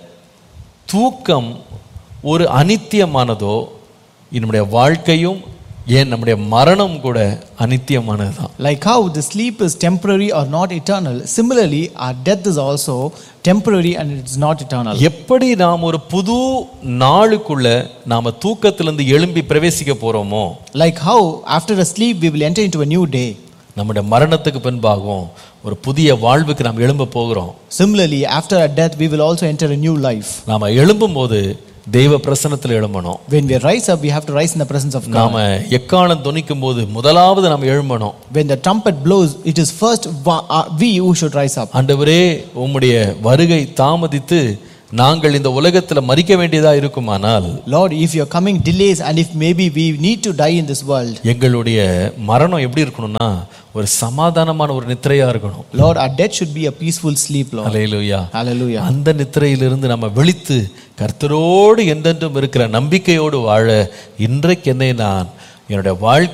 தூக்கம் ஒரு அனித்தியமானதோ நம்முடைய வாழ்க்கையும் ஏன் நம்முடைய மரணம் கூட அனித்தியமானதுதான் Like how the sleep is temporary or not eternal, similarly, our death is also temporary and it's not eternal. எப்படி நாம் ஒரு புது நாளுக்குள்ள நாம தூக்கத்திலிருந்து எழும்பி பிரவேசிக்க போறோமோ Like how after a sleep we will enter into a new day. நம்முடைய மரணத்துக்கு பின்பாகவும் ஒரு புதிய வாழ்வுக்கு நாம் எழும்ப போகிறோம் Similarly, after our death, we will also enter a new life. நாம எழும்பும் போது தெய்வ பிரசனத்தில் எழும்பணும் When we rise up, we have to rise in the presence of God. நாம எக்காலம் துணிக்கும் போது முதலாவது நாம் எழும்பணும் When the trumpet blows, it is first wa- uh, we who should rise up. ஆண்டவரே உம்முடைய வருகை தாமதித்து நாங்கள் இந்த உலகத்துல மறிக்க வேண்டியதா இருக்குமானால் Lord, if your coming delays and if maybe we need to die in this world, எங்களுடைய மரணம் எப்படி இருக்கணும்னா ஒரு சமாதானமான ஒரு நித்திரையா இருக்கணும் Lord, our death should be a peaceful sleep, Lord. அலையிலுயா Hallelujah. அந்த நித்திரையிலிருந்து நம்ம விழித்து கர்த்தரோடு என்றென்றும் இருக்கிற நம்பிக்கையோடு வாழ இன்றைக்கு என்னை நான் என்னுடைய வாழ்க்கை